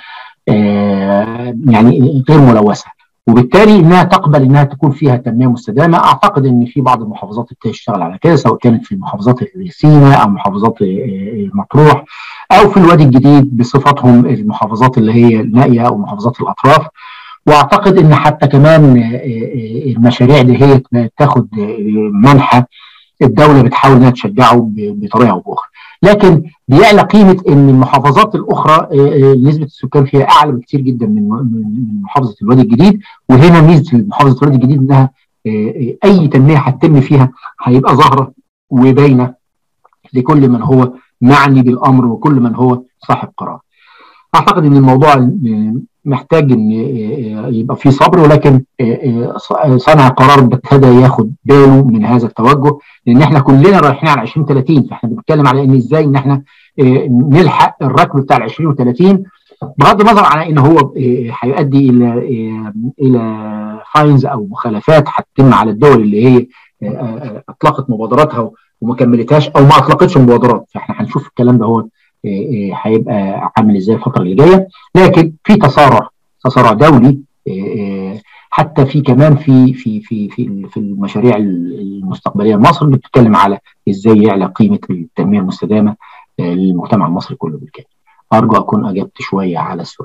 S1: يعني غير ملوثه وبالتالي انها تقبل انها تكون فيها تنميه مستدامه اعتقد ان في بعض المحافظات بتشتغل على كده سواء كانت في محافظات سيناء او محافظات مطروح او في الوادي الجديد بصفتهم المحافظات اللي هي النائيه او محافظات الاطراف واعتقد ان حتى كمان المشاريع دي هي تاخد منحى الدوله بتحاول انها تشجعه بطريقه او باخرى لكن بيعلى قيمه ان المحافظات الاخرى نسبه السكان فيها اعلى بكثير جدا من من محافظه الوادي الجديد وهنا ميزه محافظه الوادي الجديد انها اي تنميه هتتم فيها هيبقى ظاهره وباينه لكل من هو معني بالامر وكل من هو صاحب قرار. اعتقد ان الموضوع محتاج ان يبقى فيه صبر ولكن صانع القرار ابتدى ياخد باله من هذا التوجه لان احنا كلنا رايحين على 2030 فاحنا بنتكلم على ان ازاي ان احنا نلحق الركب بتاع ال 20 و30 بغض النظر على ان هو هيؤدي الى الى فاينز او مخالفات هتتم على الدول اللي هي اطلقت مبادراتها وما كملتهاش او ما اطلقتش مبادرات فاحنا هنشوف الكلام ده هو هيبقى عامل ازاي الفتره اللي جايه لكن في تسارع تسارع دولي حتى في كمان في في في في في المشاريع المستقبليه لمصر بتتكلم على ازاي يعلى قيمه التنميه المستدامه للمجتمع المصري كله بالكامل. ارجو اكون اجبت شويه على السؤال.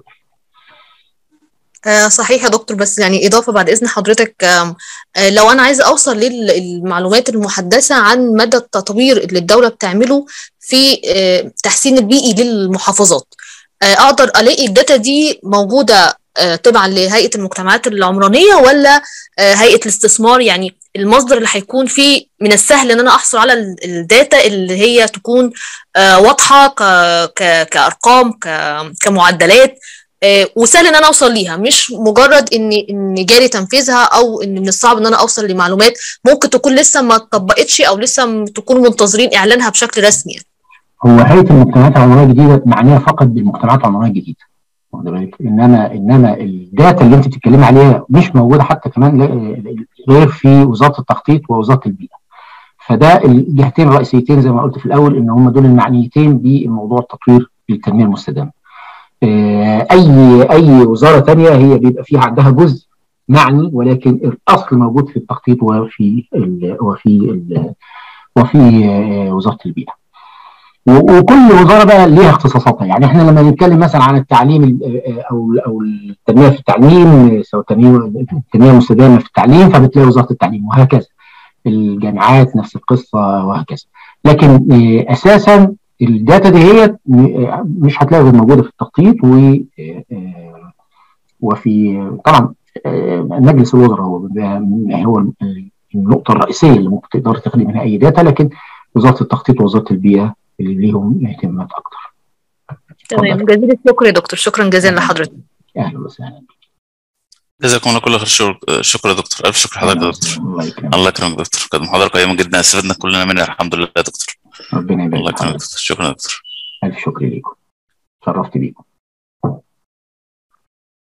S3: آه صحيح يا دكتور بس يعني إضافة بعد إذن حضرتك آه لو أنا عايزة أوصل للمعلومات المحدثة عن مدى التطوير اللي الدولة بتعمله في آه تحسين البيئي للمحافظات أقدر ألاقي الداتا دي موجودة تبعا لهيئة المجتمعات العمرانية ولا هيئة الاستثمار يعني المصدر اللي هيكون فيه من السهل ان انا احصل على الداتا اللي هي تكون واضحه كارقام كمعدلات وسهل ان انا اوصل ليها مش مجرد ان ان جاري تنفيذها او ان من الصعب ان انا اوصل لمعلومات ممكن تكون لسه ما اتطبقتش او لسه تكونوا منتظرين اعلانها بشكل رسمي
S1: هو هيئه المجتمعات العمرانيه الجديده معناها فقط بالمجتمعات العمرانيه الجديده واخد بالك انما انما الداتا اللي انت بتتكلمي عليها مش موجوده حتى كمان غير في وزاره التخطيط ووزاره البيئه فده الجهتين الرئيسيتين زي ما قلت في الاول ان هم دول المعنيتين بموضوع التطوير للتنميه المستدامه اي اي وزاره ثانيه هي بيبقى فيها عندها جزء معني ولكن الاصل موجود في التخطيط وفي ال وفي ال وفي وزاره البيئه. وكل وزاره بقى ليها اختصاصاتها يعني احنا لما نتكلم مثلا عن التعليم او او التنميه في التعليم سواء التنميه المستدامه في التعليم فبتلاقي وزاره التعليم وهكذا. الجامعات نفس القصه وهكذا. لكن اساسا الداتا دي هي مش هتلاقي غير موجوده في التخطيط و وفي طبعا مجلس الوزراء هو هو النقطه الرئيسيه اللي ممكن تقدر تاخدي منها اي داتا لكن وزاره التخطيط ووزاره البيئه اللي ليهم اهتمامات اكتر.
S3: تمام جزيل الشكر يا دكتور شكرا جزيلا لحضرتك.
S1: اهلا وسهلا
S2: جزاكم الله كل خير شكرا يا دكتور الف شكر لحضرتك يا دكتور الله يكرمك دكتور كانت محاضره قيمه جدا استفدنا كلنا منها الحمد لله يا دكتور
S1: ربنا يبارك
S2: الله يكرمك دكتور شكرا يا دكتور
S1: الف شكر ليكم شرفت بيكم